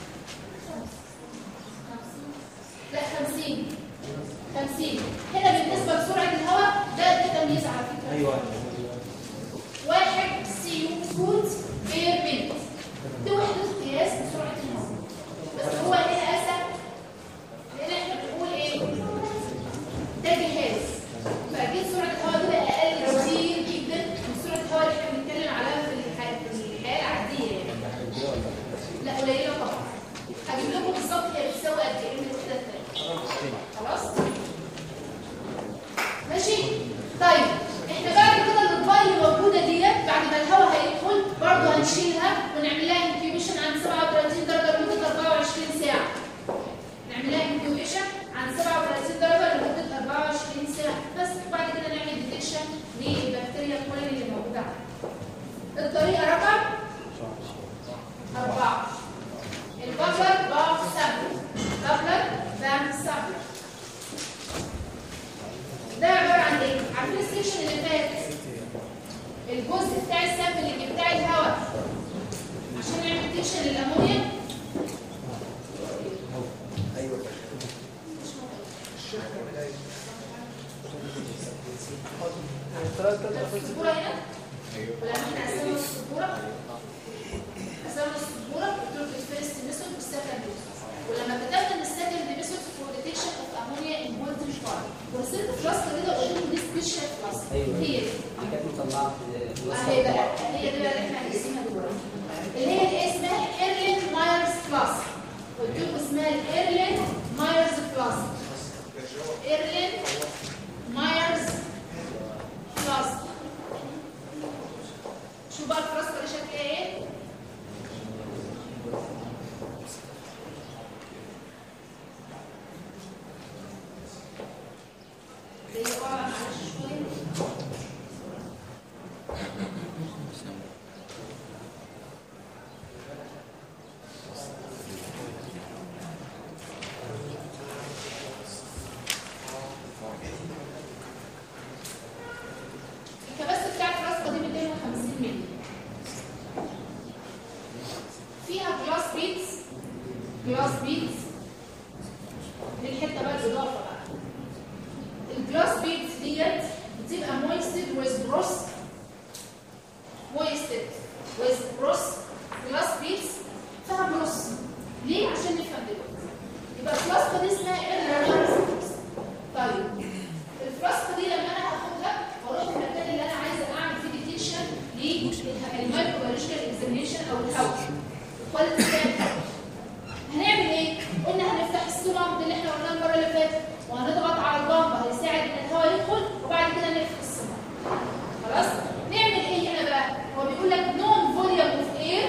لا 50 50 هنا بالنسبه لسرعه الهواء ده ده تمييز على فكره ايوه واحد سي فوت بير مينت دي وحده قياس لسرعه الهواء بس هو هنا اسهل لان احنا بنقول ايه ده جهاز فاكيد سرعه الهواء كده اقل كتير جدا من سرعه الهواء اللي احنا بنتكلم عليها في الحياه في الحياه العاديه يعني لا قليله طبعا هجيب لكم بالظبط هي بتساوي قد ايه من الوحده الثانيه خلاص ماشي طيب احنا بعد كده الاطباق اللي موجوده ديت بعد ما الهواء هيدخل برضه هنشيلها ونعمل لها انكيوبيشن عند 37 درجه لمده 24 ساعه نعمل لها انكيوبيشن عند 37 درجه لمده 24 ساعه بس بعد كده نعمل ديتكشن للبكتيريا الكولين اللي موجوده عندنا الطريقه رقم أربعة البابلر باف سامبل بابلر اهي بقى هي دي بقى اللي احنا هنقسمها دلوقتي اللي هي اللي اسمها ايرلين مايرز كلاس قلت لكم اسمها الايرلين مايرز كلاس ايرلين مايرز كلاس شوف بقى الكلاس دي شكلها ايه زي بقى معلش شويه الكباسة بتاعت الراسطة دي 250 مللي فيها جلاس بيتس جلاس بيتس دي الحتة بقى الإضافة بقى الجلاس بيتس ديت بتبقى مويستد with بروس مويستد with بروس جلاس بيتس فيها بروس ليه؟ عشان نفهم دلوقتي يبقى الفلاسكة دي اسمها ايه؟ طيب الفلاسكة دي لما انا هاخدها واروح المكان اللي انا عايزه اعمل فيه ديتكشن للمايكروبيولوجيكال اكزامينشن او الهواء الكواليتي بتاع هنعمل ايه؟ قلنا هنفتح السرعه اللي احنا قلناها المره اللي فاتت وهنضغط على البامب هيساعد ان الهواء يدخل وبعد كده نقفل السرعه خلاص؟ نعمل ايه هنا بقى؟ هو بيقول لك نون فوليوم اوف اير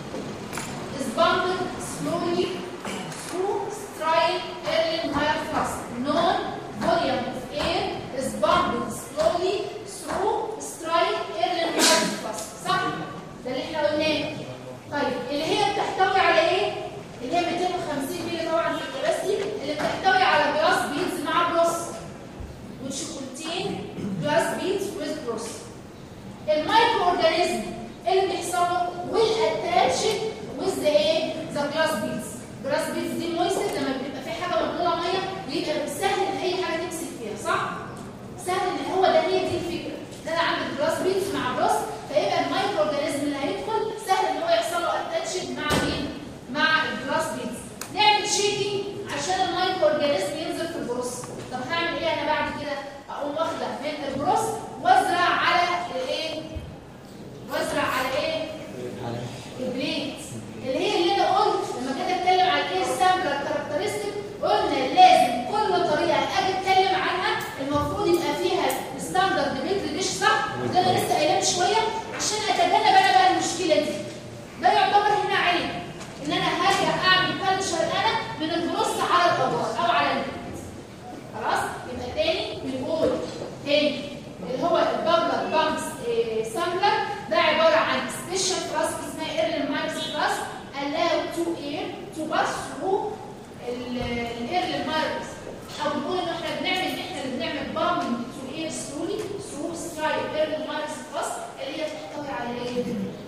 is bumped slowly through stride airline higher flask. Non volume of air is bumped slowly through stride airline higher flask. صح؟ ده اللي احنا قلناه. طيب اللي هي بتحتوي على ايه؟ اللي هي 250 مللي طبعا في الكباسي اللي بتحتوي على جلاس بيتز مع بروس. which contain glass beads with bros. المايكرو اورجانيزم اللي بيحصل له will attach with the ايه؟ the glass beads. glass beads دي مويستد لما بيبقى في حاجه مبلوله ميه بيبقى سهل ان اي حاجه تمسك فيها صح؟ سهل ان هو ده هي دي الفكره ان انا عندي جلاس بيتس مع بروس فيبقى المايكرو اورجانيزم اللي هيدخل سهل ان هو يحصل له اتاتشد مع مين؟ مع الجلاس بيتس. نعمل شيكينج عشان المايكرو اورجانيزم ينزل في البروس. طب هعمل ايه انا بعد كده؟ اقوم واخده من البروس وازرع على الايه؟ وازرع على ايه؟ البليت اللي هي اللي انا قلت لما جيت اتكلم على الايه سامبلر كاركترستيك قلنا لازم كل طريقه اجي اتكلم عنها المفروض يبقى فيها ستاندرد متر ديش صح ده انا لسه قايلاه من شويه عشان اتجنب انا بقى المشكله دي ده يعتبر هنا عيب ان انا هرجع اعمل كالتشر انا من البروس على الابار او على البليت خلاص يبقى تاني بنقول تاني اللي هو البابلر بامس سامبلر ده عباره عن سبيشال فلاسك اسمها ايرلين مايكس فلاسك allow to air to pass through الايرلين مايكس او بنقول ان احنا بنعمل ان احنا اللي بنعمل بامبنج تو اير سلولي ثرو سترايب ايرلين مايكس فلاسك اللي هي بتحتوي على ايه؟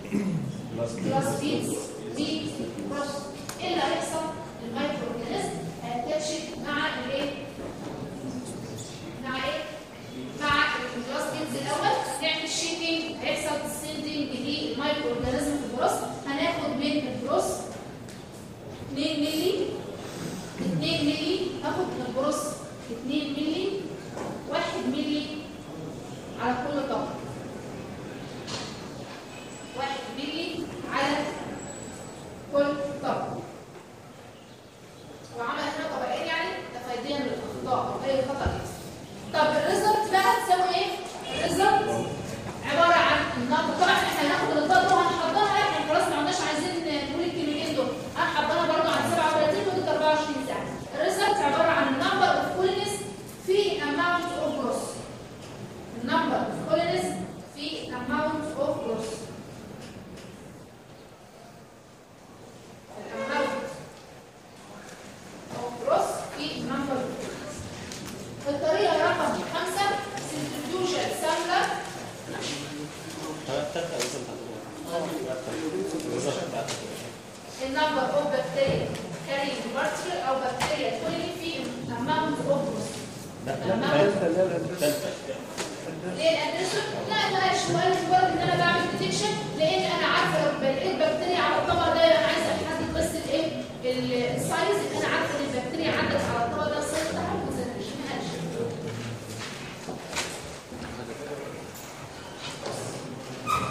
جلاس بيتس بيت بروس ايه اللي هيحصل؟ المايكرو اورجانيزم هيتاتشد مع الايه؟ مع ايه؟ مع الجلاس بيتز الاول نعمل شيكينج هيحصل سيندنج للمايكرو اورجانيزم في البروس هناخد من البروس 2 مللي 2 مللي هاخد من البروس 2 مللي 1 مللي على كل طبق 1 مللي على كل طبق وعمل هنا طبقين يعني تفاديا للاخطاء او اي خطا يحصل طب الريزلت بقى تساوي ايه؟ الريزلت عباره عن النقطه طبعا احنا هناخد النقطه دي وهنحضرها احنا خلاص ما عندناش عايزين نقول الكلمتين دول هنحضرها برضه عن 37 ودي 24 ساعه الريزلت عباره عن النمبر اوف كولينز في اماونت اوف جروس النمبر اوف كولينز في اماونت اوف جروس الاماونت اوف جروس في النمبر اوف كولينز الطريقه رقم خمسة سنترفيوجال سامبلر النمبر اوف بكتيريا كارينج بارتيكل او بكتيريا كولوني في اماونت اوف ليه الادريسون؟ لا مالهاش مهم مجرد ان انا بعمل ديتكشن لان انا عارفه لو لقيت بكتيريا على الطبق ده انا عايزه احدد بس الايه السايز انا عارفه ان البكتيريا عدت على الطبق ده السايز بتاعها ما تزنقش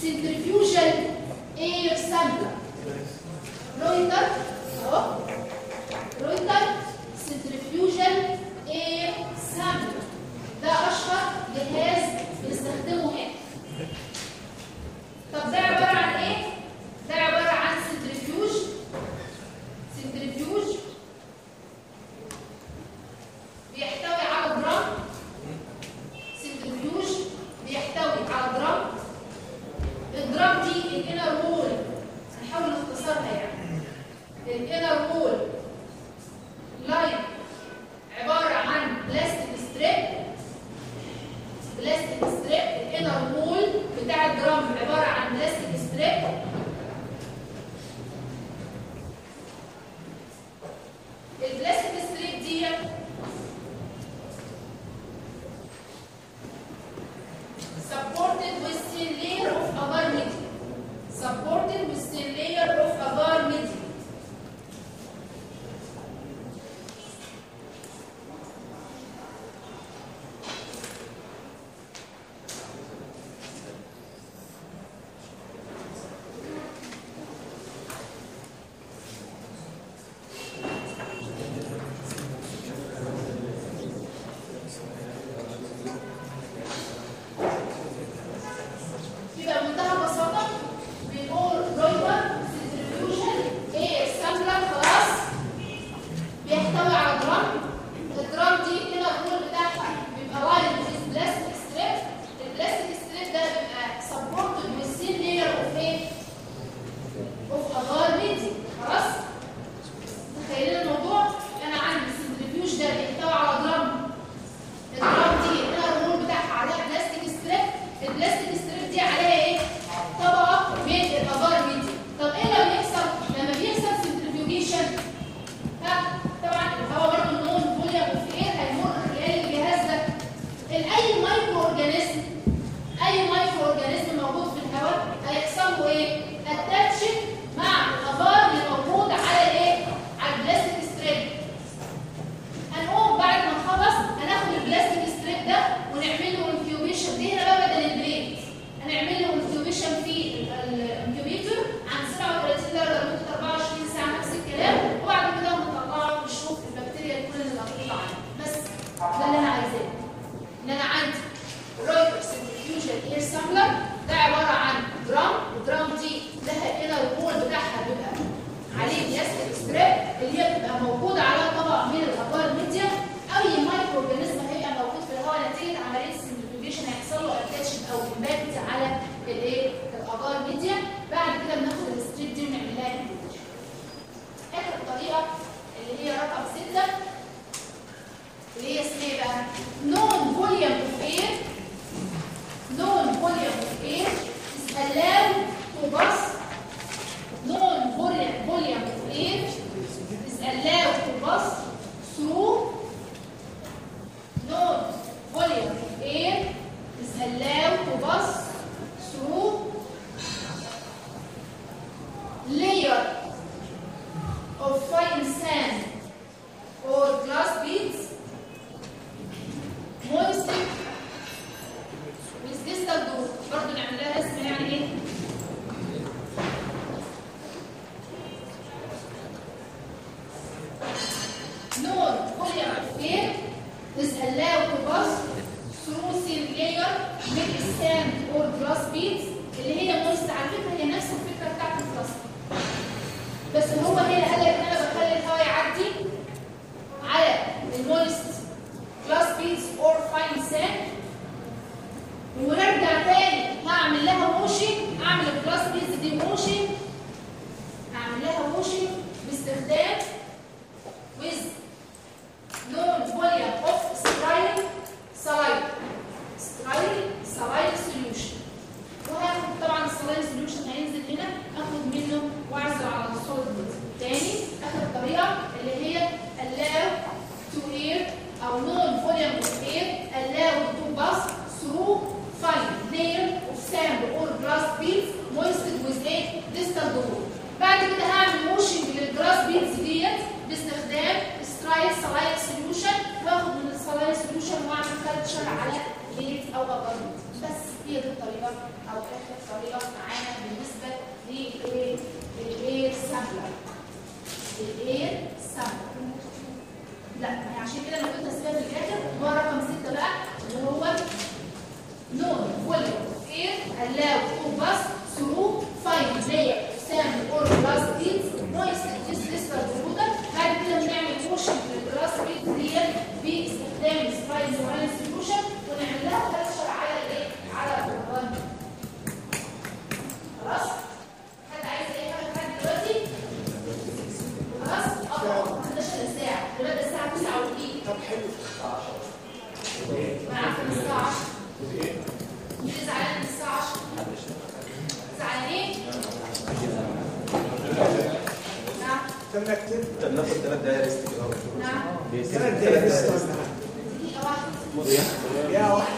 centrifugal air sampler رويتر اهو رويتر centrifugal air sampler ده اشهر جهاز بنستخدمه هنا طب ده عباره عن ايه ده عباره عن سنترفيوج سنترفيوج بيحتوي على درام سنترفيوج بيحتوي على درام الدرام دي الانر وول هنحاول نختصرها يعني الانر وول لاين عباره عن بلاستيك ستريب بلاستيك ستريب الانر وول بتاع الدرام عباره عن بلاستيك ستريب البلاستيك ستريب دي supported with thin layer of agar medium supported with thin layer of agar medium يبقى بمنتهى البساطه بنقول رويتر سنترفيوجن ايه سامبلر خلاص بيحتوي على درام الدرام دي هنا الرول بتاعها بيبقى لاين with بلاستيك ستريب البلاستيك ستريب ده بيبقى سبورتد with thin layer of ايه؟ of agar medium خلاص؟ متخيلين الموضوع؟ انا عندي السنترفيوج ده بيحتوي على درام الدرام دي هنا الرول بتاعها عليها بلاستيك ستريب البلاستيك ستريب دي عليها ايه؟ طبقه من الابار ميدي طب ايه اللي بيحصل لما بيحصل سنترفيوجيشن ها طبعا الهواء برضه النون فوليوم اوف اير هيمر خلال الجهاز ده اي مايكرو اورجانيزم اي مايكرو اورجانيزم موجود في الهواء هيحصل له ايه؟ اتاتشن مع الابار اللي موجود على الايه؟ على البلاستيك ستريب هنقوم بعد ما نخلص هناخد البلاستيك ستريب ده ونعمل له انكيوبيشن دي هنا بقى بدل البليد هنعمل له انكيوبيشن في الانكيوبيتور عند 37 درجه لمده 24 ساعه نفس الكلام وبعد كده هنطلعه ونشوف البكتيريا الكل اللي محطوطه عنه بس ده اللي انا عايزاه ان انا عندي رويتر سنترفيوجن اير سامبلر ده عباره عن درام الدرام دي لها انر وول بتاعها بيبقى عليه بلاستيك ستريب اللي هي بتبقى موجوده على طبق من الابار ميديا اي مايكرو اورجانيزم هيبقى موجود في الهواء نتيجه عمليه السنترفيوجن هيحصل له اتاتشن او امباكت على الايه الابار ميديا بعد كده بناخد الستريب دي ونعمل لها انكيوبيشن اخر طريقه اللي هي رقم 6 اللي هي اسمها ايه بقى نون فوليوم اوف اير نون فوليوم اوف اير is allowed to pass non volume volume of air is allowed to pass through non volume of air is allowed to pass through layer of fine sand or glass beads moisture with distal door برضه نعمل لها اسم يعني ايه known volume of air is allowed to pass through thin layer with sand or glass beads اللي هي مويست على فكره هي نفس الفكره بتاعت البلاستيك بس هو هنا قال لك ان انا بخلي الهواء يعدي على المويست glass beads or fine sand ونرجع تاني هعمل لها موشن اعمل الجلاس بيز دي موشن اعمل لها موشن باستخدام with known volume of sterile saline sterile saline solution وهاخد طبعا السلاين سوليوشن هينزل هنا اخد منه واعزل على السوليد تاني اخر طريقه اللي هي allow to air او known volume of air allow to pass through fine layer of sand or glass beads moistened with a distal door بعد كده هعمل موشن للجلاس بيدز ديت باستخدام سترايل سلاين سوليوشن واخد من السلاين سوليوشن واعمل كالتشر على بيت او ابارت بس هي دي الطريقه او اخر طريقه معانا بالنسبه للايه للاير سامبلر الاير سامبلر لا ما هي عشان كده انا قلت اسمها في الاخر هو رقم 6 بقى اللي هو known volume of air allowed to pass through fine layer of sand or glass beads moist and this crystal powder بعد كده بنعمل washing للجلاس beads دي باستخدام سبرايز معين سوليوشن ونعمل لها كلتشر على الايه؟ على الرمل خلاص؟ حد عايز اي حاجه لحد دلوقتي؟ خلاص؟ اه 11 ساعه دلوقتي الساعه 9 ودقيقه طب حلو ما عارفه من الساعه 10 مين زعلان من الساعه 10 زعلانين نعم تم كتير طب ناخد ثلاث دقايق ريست كده نعم ثلاث دقايق بس ولا حاجة. دقيقه واحده يا واحد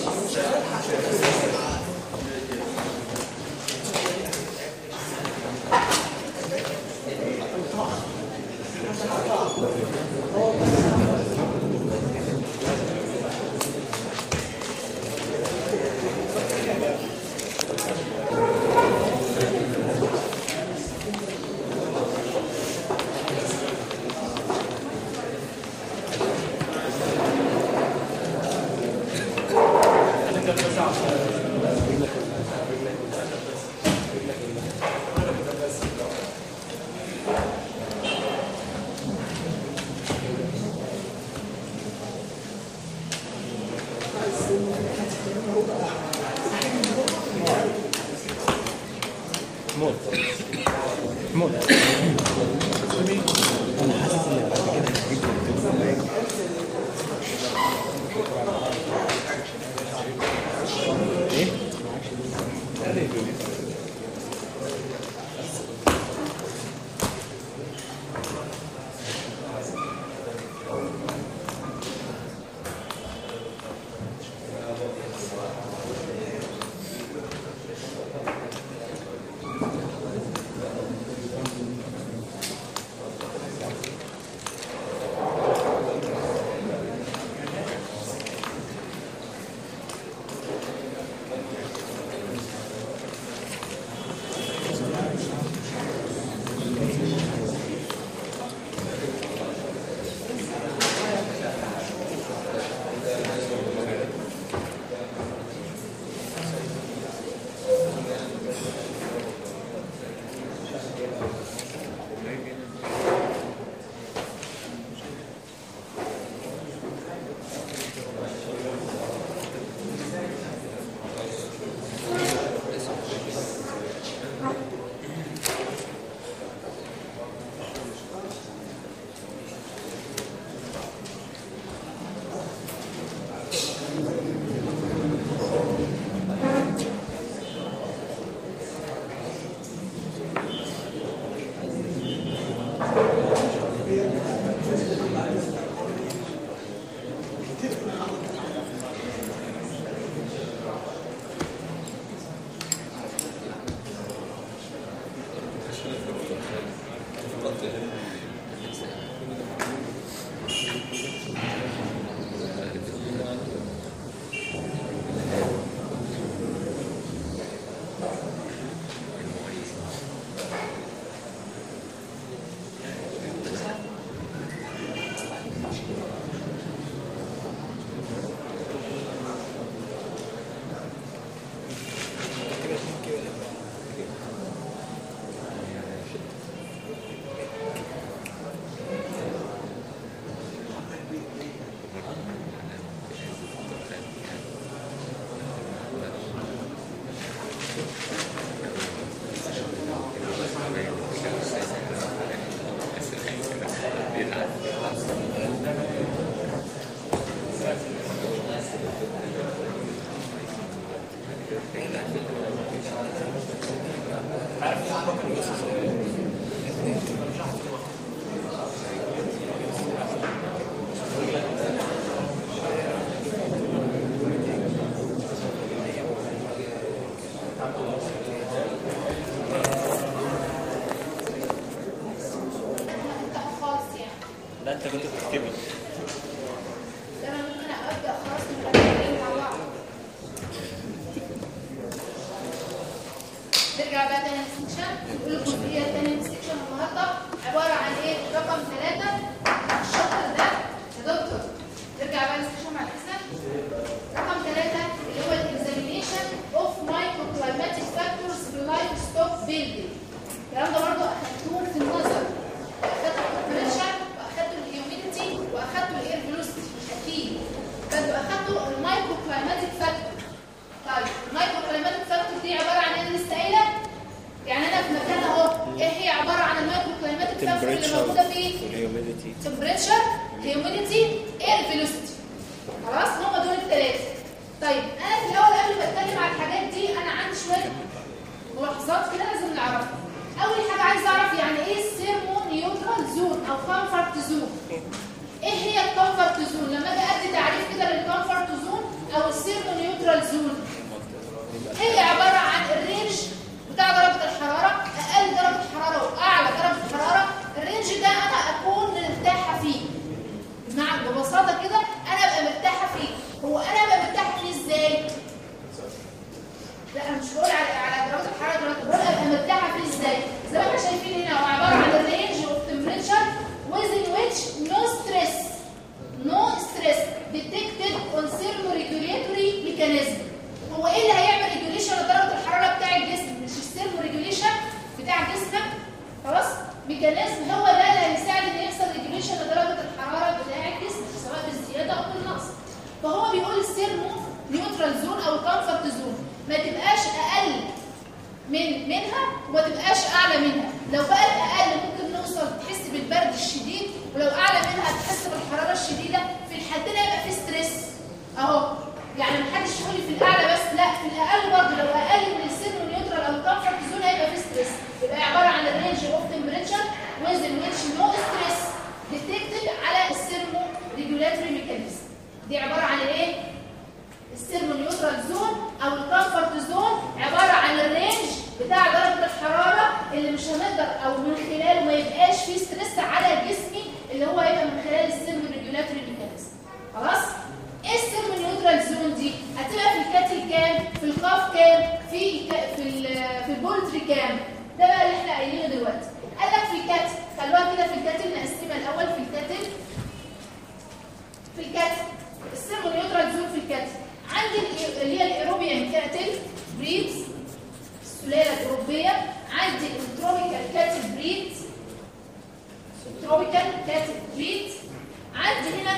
موت موت هنفتحه خالص يعني لا انت كنت بتكتبي ده انا ممكن ابدا خلاص نبقى نتكلم مع بعض نرجع بقى تاني للسكشن نقول الجزئيه الثانيه من السكشن النهارده عباره عن ايه رقم ثلاثه الشطر ده يا دكتور نرجع بقى للسكشن مع الحسن رقم ثلاثه اللي هو الاكزامينيشن اوف مايكرو كلايماتيك فاكتورز في لايف ستوك بيلدينج الكلام ده برضه اخدتوه في النظر اخدتوا التمبريتشر واخدتوا الهيوميديتي واخدتوا الاير فيلوسيتي اكيد فانتوا اخدتوا المايكرو كلايماتيك فاكتور طيب المايكرو كلايماتيك فاكتور دي عباره عن ايه لسه قايله يعني انا في مكان اهو ايه هي عباره عن المايكرو كلايماتيك فاكتور اللي موجوده فيه الهيوميديتي temperature humidity air velocity خلاص هم دول الثلاثه طيب انا في الاول قبل ما اتكلم على الحاجات دي انا عندي شويه ملاحظات كده لازم نعرفها اول حاجه عايز اعرف يعني ايه الثيرمو نيوترال زون او كومفورت زون ايه هي الكومفورت زون لما اجي ادي تعريف كده للكومفورت زون او الثيرمو نيوترال زون هي عباره عن الرينج بتاع درجه الحراره اقل درجه حراره واعلى درجه حراره الرينج ده انا اكون مرتاحه فيه بمعنى ببساطه كده انا ابقى مرتاحه فيه هو انا ابقى مرتاحه فيه ازاي لا انا مش بقول على على درجه الحراره درجه بقول ابقى مرتاحه فيه ازاي زي ما احنا شايفين هنا هو عباره عن الرينج اوف تمبريتشر within which no stress no stress detected on thermoregulatory mechanism هو ايه اللي هيعمل ريجوليشن لدرجه الحراره بتاع الجسم مش الثيرمو ريجوليشن بتاع جسمك خلاص ميكانيزم هو ده اللي هيساعد ان يحصل ريجوليشن لدرجه الحراره بتاع الجسم سواء بالزياده او بالنقص فهو بيقول الثيرمو نيوترال زون او كومفورت زون ما تبقاش اقل من منها وما تبقاش اعلى منها لو بقت اقل ممكن نوصل تحس بالبرد الشديد ولو اعلى منها تحس بالحراره الشديده في الحالتين هيبقى في ستريس اهو يعني محدش يقول لي في الاعلى بس لا في الاقل برضه لو اقل من السيرمو نيوترال او الكومفورت زون هيبقى في ستريس يبقى عباره عن الرينج اوف تمبريتشر ويزن ويتش نو ستريس ديتكتد على السيرمو ريجولاتوري ميكانيزم دي عباره عن ايه السيرمو نيوترال زون او الكومفورت زون عباره عن الرينج بتاع درجه الحراره اللي مش هنقدر او من خلاله ما يبقاش فيه ستريس على جسمي اللي هو هيبقى من خلال السيرمو ريجولاتوري ميكانيزم خلاص ايه السيرمو نيوترال زون دي هتبقى في الكاتل كام في القاف كام في الك- في ال- في البولتري كام ده بقى اللي احنا قايلينه دلوقتي قال لك في الكاتل خلوها كده في الكاتل نقسمها الاول في الكاتل في الكاتل السيرمو نيوترال زون في الكاتل عندي ال- اللي هي الايروبيان كاتل بريدز السلاله الاوروبيه عندي التروبيكال كاتل بريدز التروبيكال كاتل بريدز عندي هنا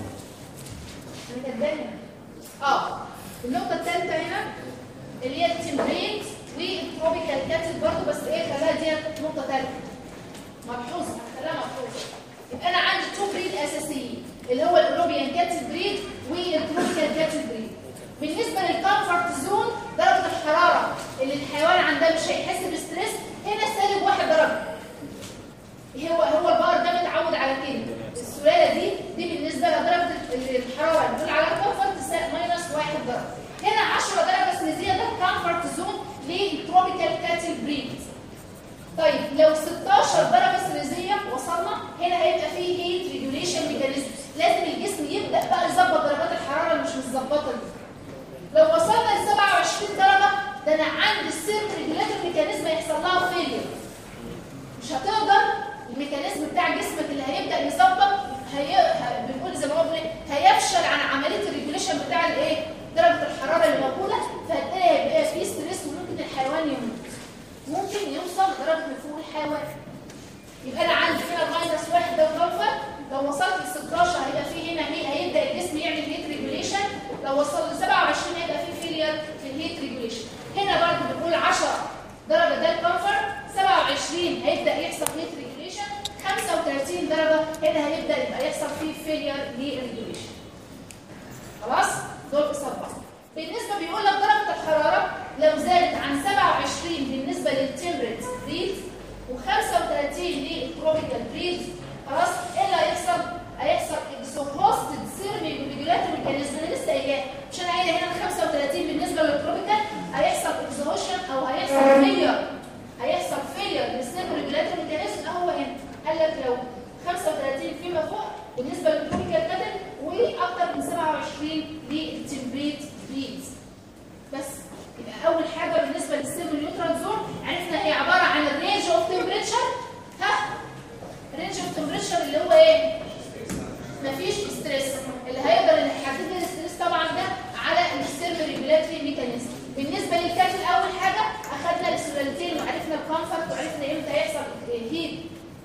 أنا كدابة. اه النقطه الثالثه هنا اللي هي التمبريت والتروبيكال كاتل برضه بس ايه خلاها دي نقطه ثالثه ملحوظه خلاها ملحوظه يبقى انا عندي تو بريد اساسيين اللي هو الاوروبيان كاتل بريد والتروبيكال كاتل بريد بالنسبه للكومفورت زون درجه الحراره اللي الحيوان عندها مش هيحس بستريس هنا سالب واحد درجه هو هو البقر ده متعود على كده السلاله دي دي بالنسبه لدرجه ال- الحراره اللي بتقول على الكومفورت ماينس واحد درجه هنا 10 درجه سليزيه ده الكومفورت زون للتروبيكال كاتل بريد طيب لو 16 درجه سليزيه وصلنا هنا هيبقى فيه هيت ريجوليشن ميكانيزم لازم الجسم يبدا بقى يظبط درجات الحراره اللي مش متظبطه دي لو وصلنا ل 27 درجه ده انا عندي السيرم ريجولاتور ميكانيزم هيحصل لها فيلير مش هتقدر الميكانيزم بتاع جسمك اللي هيبدا يظبط هي... ه- بنقول زي ما هو بنقول إيه، هيفشل عن عمليه الريجوليشن بتاع الايه درجه الحراره اللي موجوده فهتلاقي هيبقى في ستريس وممكن الحيوان يموت ممكن يوصل لدرجه نفور الحيوان يبقى انا عندي هنا الماينس واحد ده الكومفورت لو وصلت ل 16 هيبقى في هنا هي هيبدا الجسم يعمل هيت ريجوليشن لو وصل ل 27 هيبقى في فيلير في الهيت ريجوليشن هنا برضه بنقول 10 درجه ده الكومفورت 27 هيبدا يحصل هيت ريجوليشن 35 درجه هنا هيبدا يبقى يحصل فيه فيلير للريجوليشن خلاص دول قصاد بعض بالنسبه بيقول لك درجه الحراره لو زادت عن 27 بالنسبه للتمبريت بريد و35 للتروبيكال بريد خلاص ايه اللي هيحصل هيحصل اكزوهوستد سيرمي ريجولاتوري ميكانيزم انا لسه قايلاه مش انا قايله هنا 35 بالنسبه للتروبيكال هيحصل اكزوهوشن او هيحصل فيلير هيحصل فيلير للسيرمي ريجولاتوري ميكانيزم هو هنا قال لك لو 35 فيما فوق بالنسبه للتروبيكال كاتل واكتر من 27 للتمبريت بريدز بس يبقى اول حاجه بالنسبه للسيرمو نيوترال زون هيحصل هيت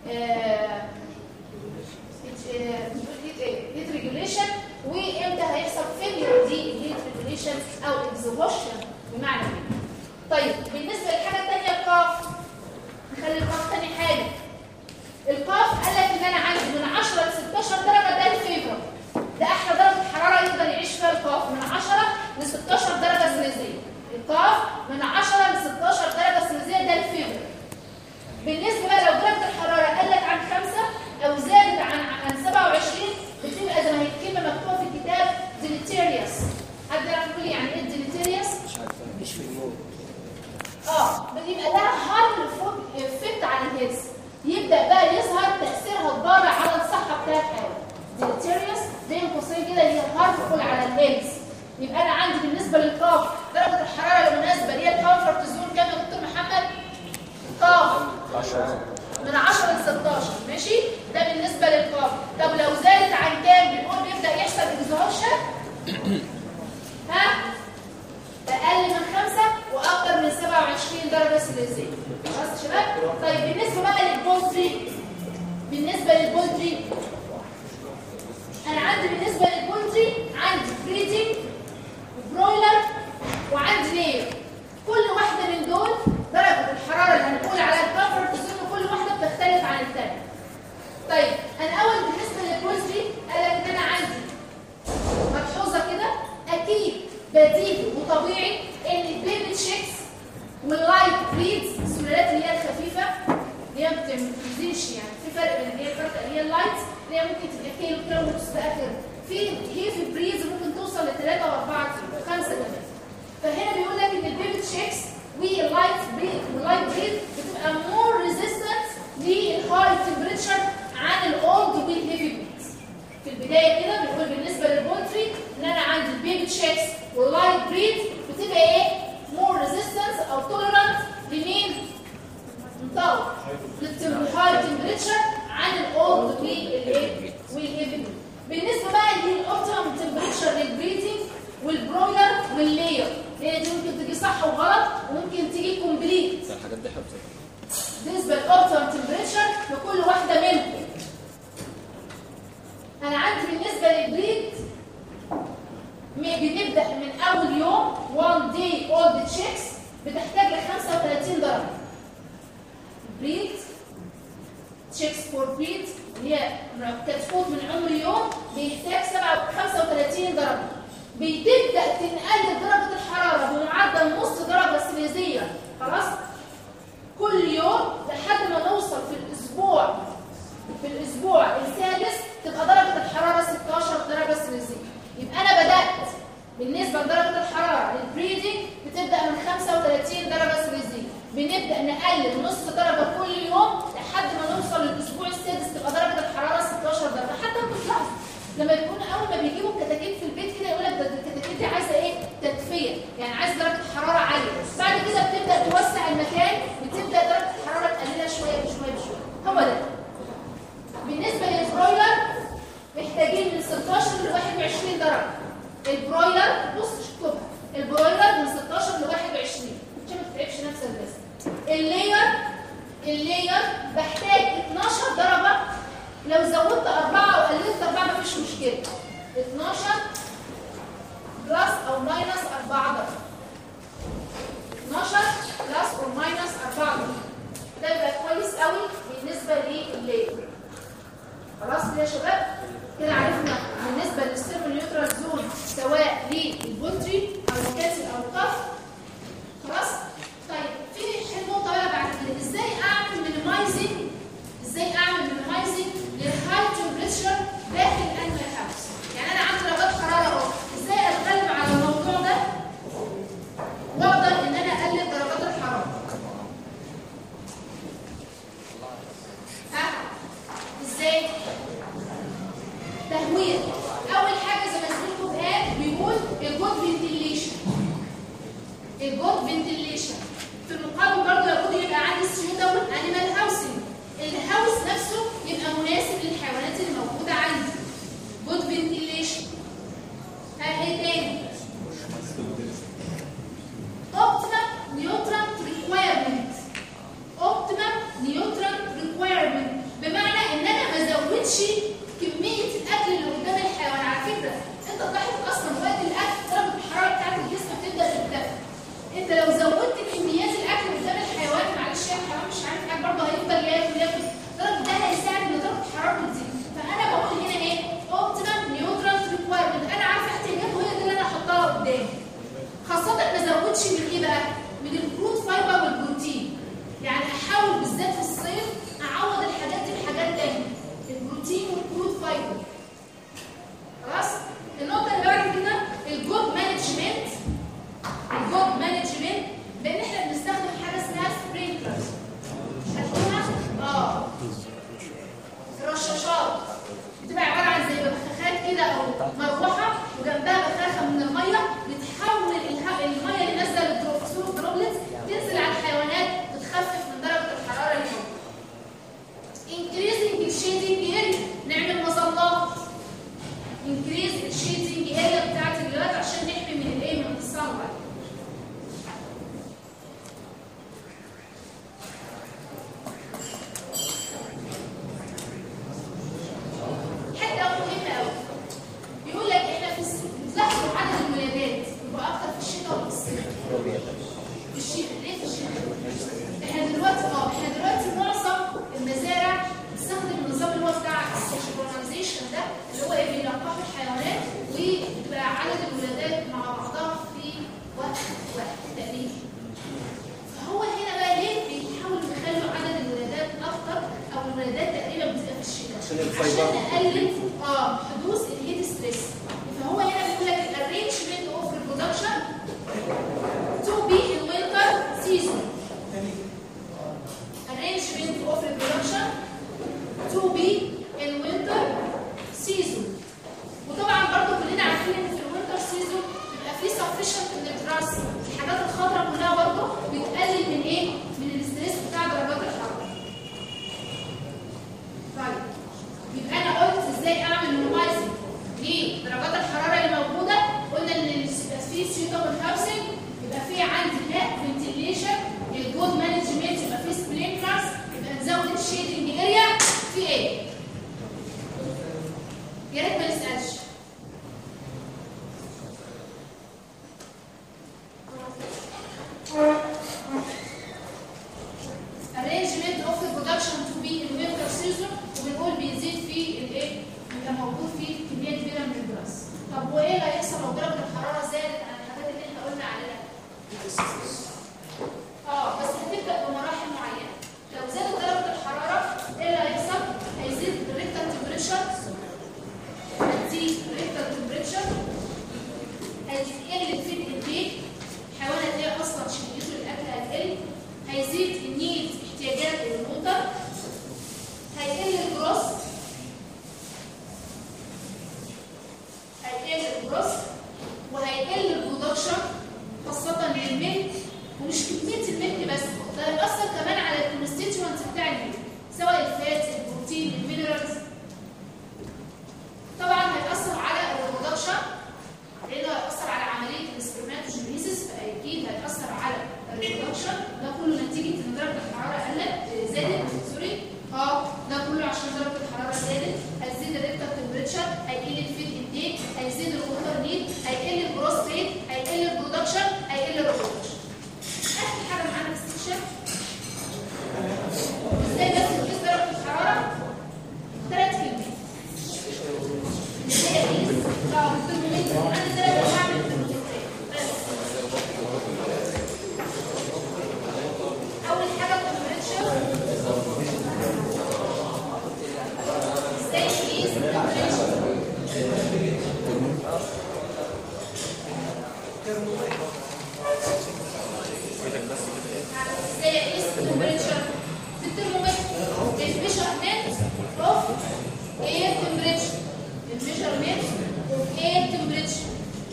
هيت ريجوليشن وامتى هيحصل فيلير دي الهيت ريجوليشن او اكزوبوشن بمعنى كده طيب بالنسبه للحاجه الثانيه القاف نخلي القاف ثاني حاجه القاف قال لك ان انا عندي من 10 ل 16 درجه ده الفيفر ده احلى درجه حراره يقدر يعيش فيها القاف من 10 ل 16 درجه سليزيه القاف من 10 ل 16 درجه سليزيه ده الفيفر بالنسبه بقى لو درجه الحراره قلت عن 5 او زادت عن عن 27 بتبقى زي ما هي الكلمه مكتوبه في الكتاب ديليتيريوس حد يعرف يقول لي يعني ايه ديليتيريوس؟ مش في الموت اه بيبقى لها هارم افكت على الهيلث يبدا بقى يظهر تاثيرها الضار على الصحه بتاعت الحيوان ديليتيريوس بين قوسين كده هي هارمفول على الهيلث يبقى انا عندي بالنسبه للقاف درجه الحراره المناسبه اللي هي الكومفورت زون كام يا دكتور محمد؟ قاف من 10 ل 16 ماشي ده بالنسبه للقاف طب لو زادت عن كام بنقول بيبدا يحصل اكزوشن ها اقل من 5 واكتر من 27 درجه سليزيه خلاص يا شباب طيب بالنسبه بقى للبولتري بالنسبه للبولتري انا عندي بالنسبه للبولتري عندي بريدنج وبرويلر وعندي لير كل واحده من دول درجه الحراره اللي هنقول عليها الكفر تزن كل واحده بتختلف عن الثانيه طيب انا اول بالنسبه للبولتري قال لك ان انا عندي ملحوظه كده اكيد بديهي وطبيعي ان البيبي تشيكس واللايت بريدز السلالات اللي هي الخفيفه اللي هي ما بتنزلش يعني في فرق بين اللي هي الفرق اللي هي اللايت اللي هي ممكن تبقى كيلو كيلو ونص ده اخر في هيفي بريدز ممكن توصل ل 3 و4 كيلو 5 كمان فهنا بيقول لك ان البيبي تشيكس واللايت بريد واللايت بريد بتبقى مور ريزيستنت للهاي تمبريتشر عن الاولد والهيفي بريدز في البدايه كده بنقول بالنسبه للبولتري ان انا عندي البيبي تشيكس واللايت بريد بتبقى ايه مور ريزيستنس او توليرانت لمين مطور للهاي تمبريتشر عن الاولد والايه والهيفي بريد بالنسبه بقى للاوبتيمم تمبريتشر للبريدنج والبرويلر واللاير هي دي ممكن تيجي صح وغلط وممكن تيجي كومبليت الحاجات دي حفظها بالنسبه للاوبتيمم تمبريتشر لكل واحده منهم انا عندي بالنسبه للبريد م- بنبدا من اول يوم 1 day old chicks بتحتاج ل 35 درجه بريد تشيكس فور بريد اللي هي كتكوت من عمر يوم بيحتاج 7 35 درجه بتبدا تنقل درجه الحراره بمعدل نص درجه سليزيه خلاص كل يوم لحد ما نوصل في الاسبوع في الاسبوع السادس تبقى درجه الحراره 16 درجه سليزيه يبقى انا بدات بالنسبه لدرجه الحراره للبريدنج بتبدا من 35 درجه سليزيه بنبدا نقلل نص درجه كل يوم لحد ما نوصل للاسبوع السادس تبقى درجه الحراره 16 درجه حتى بتلاحظ لما يكون اول ما بيجيبوا الكتاكيت في البيت كده يقول لك ده الكتاكيت دي عايزه ايه تدفئه يعني عايز درجه حراره عاليه بعد كده بتبدا توسع المكان بتبدا درجه الحراره تقللها شويه بشويه بشويه هو ده بالنسبه للبرويلر محتاجين من 16 ل 21 درجه البرويلر بص شطبها البرويلر من 16 ل 21 عشان ما تتعبش نفسك بس اللير اللير بحتاج 12 درجه لو زودت أربعة أو قللت أربعة مفيش مشكلة 12 بلس أو ماينس أربعة درجة 12 بلس أو ماينس أربعة درجة ده يبقى كويس قوي بالنسبة للليل خلاص كده يا شباب كده عرفنا بالنسبة للسيرمونيوترال زون سواء للبولتري أو الكاسل أو القف خلاص طيب في نقطة بقى بعد كده ازاي أعمل مينيمايزنج ازاي اعمل مينيمايزنج للهاي تمبريتشر داخل الانيمال هاوس يعني انا عندي درجات حراره اهو ازاي اتغلب على الموضوع ده واقدر ان انا اقلل درجات الحراره ها ازاي تهويه اول حاجه زي ما زميلكم قال بيقول الجود فنتيليشن الجود فنتيليشن في المقابل برضه لابد يبقى عندي سيوتابل انيمال هاوسنج الهاوس نفسه يبقى مناسب للحيوانات اللي موجوده عندي جود فنتيليشن ها ايه تاني optimum nutrient requirement optimum nutrient هيبقى موجود فيه كميه كبيره من الجراس طب وايه اللي هيحصل لو درجه الحراره زادت عن الحاجات اللي احنا قلنا عليها اه بس هتبدا بمراحل معينه لو زادت درجه الحراره ايه اللي هيحصل هيزيد الريكتال تمبريتشر هتزيد الريكتال تمبريتشر هتقل في الانتيك الحيوان هتلاقي اصلا شهيته للاكل هتقل هيزيد النيد احتياجات الووتر هيقل الجروس هيقل الجروس وهيقل البرودكشن خاصة للملك ومش كمية الملك بس ده هيأثر كمان على الكونستيتوانت بتاع الملك سواء الفات البروتين المينرالز طبعا هيأثر على البرودكشن لانه هيأثر على عملية السبرماتوجينيسيس فأكيد هيأثر على الريدكشن ده كله نتيجة ان درجة الحرارة قلت زادت سوري اه ده كله عشان درجة الحرارة زادت هتزيد الريكتال تمبريتشر هيقل الفيد انتيك هيزيد الووتر نيد هيقل الجروس ريت هيقل البرودكشن هيقل الريبرودكشن اخر حاجة معانا في السكشن ازاي بس نقيس درجة الحرارة ثلاث كلمات اللي هي ايه؟ اه الترمومتر عندي ثلاث انواع من الترمومترات بس اول حاجه التمبريتشر ازاي نقيس التمبريتشر ازاي اقيس التمبريتشر بالترمومتر الميجرمنت اوف اير تمبريتشر الميجرمنت اوف اير تمبريتشر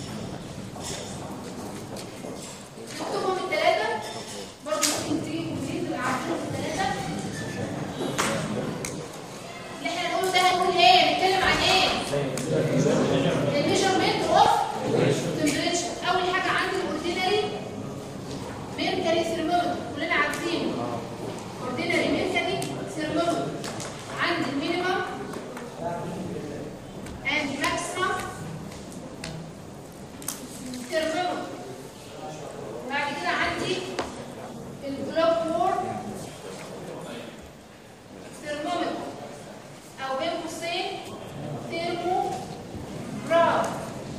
نكتبهم الثلاثه برضه ممكن تيجي كومبليت تبقى عارفين الثلاثه اللي احنا نقوله ده هنقول ايه نتكلم عن ايه الميجرمنت اوف تمبريتشر اول حاجه عندي الاوردينري ميركوري ثيرمومتر كلنا عارفينه اوردينري ميركوري ثيرمومتر عندي المينيمم and maximum thermometer بعد كده عندي البلوك وور ثيرمومتر او بين قوسين ثيرمو جراف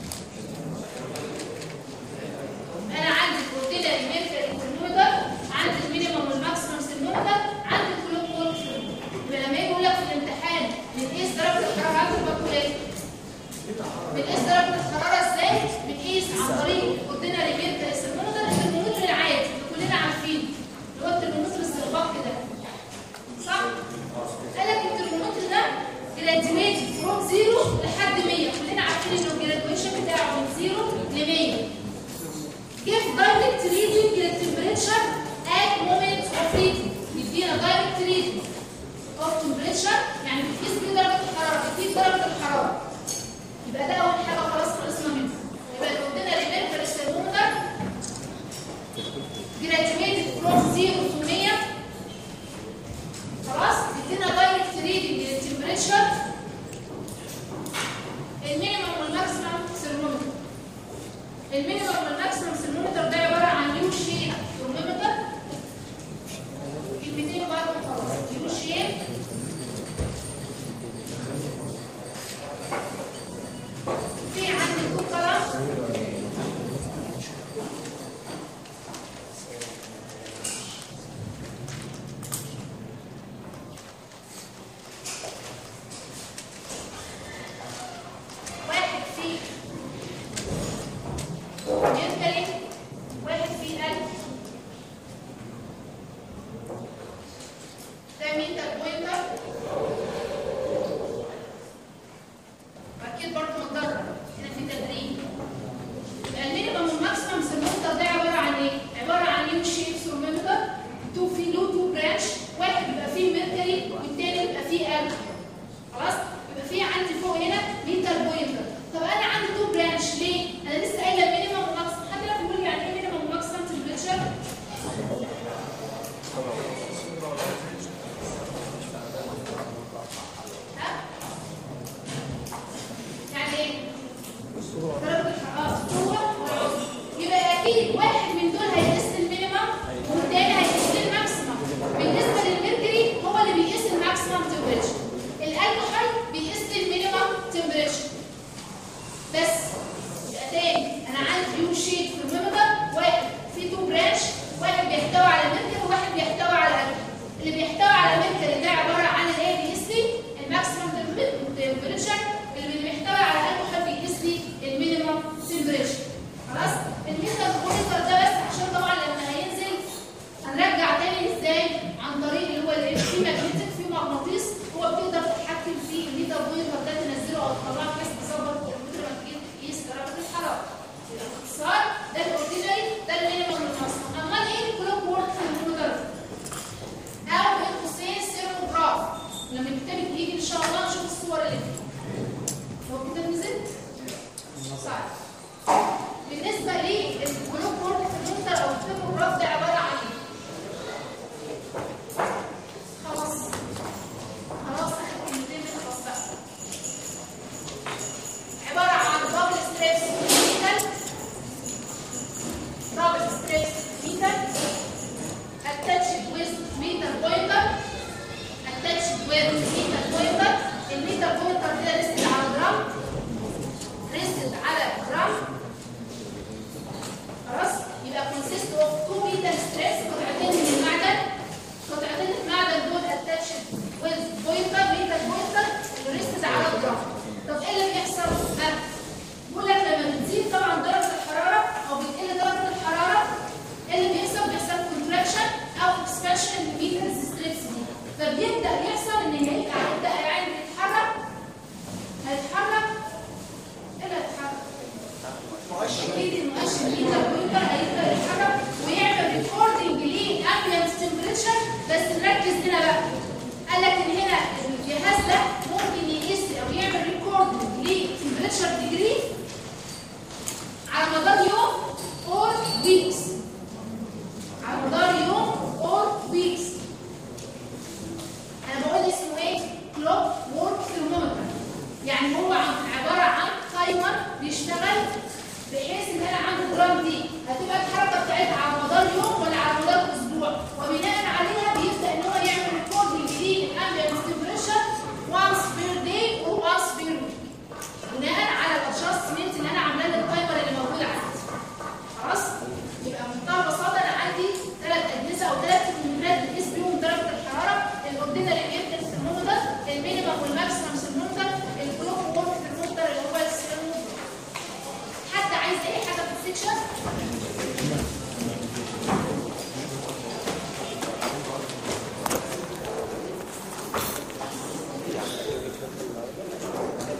انا عندي الاوردينري ميركوري ثيرمومتر عندي المينيمم والماكسيمم ثيرمومتر عندي البلوك وور يبقى لما يجي يقول لك في الامتحان بنقيس درجه الحراره عند البكتيريا بنقيس درجه الحراره ازاي بنقيس عن طريق الاوردينري ميركوري ثيرمومتر الترمومتر العادي اللي كلنا عارفينه اللي هو الترمومتر الزرباق ده صح قال لك الترمومتر ده جراديويت فروم زيرو لحد 100 كلنا عارفين انه الجراديويشن بتاعه من زيرو ل 100 give direct reading للتمبريتشر at moment of reading يدينا direct reading of temperature يعني بتقيس بيه درجة الحرارة بتقيس درجة الحرارة يبقى ده أول حاجة خلاص خلصنا منها يبقى لو ادينا ريميركر الثرمومتر graduated from 0 to 100 خلاص بيدينا direct reading للتمبريتشر المينيمم والماكسيمم ثرمومتر المينيمم والماكسيمم ثرمومتر ده عباره عن يو شيب ثرمومتر كلمتين وبعد خلاص يو شيب في عندي تو كلام فبيعمل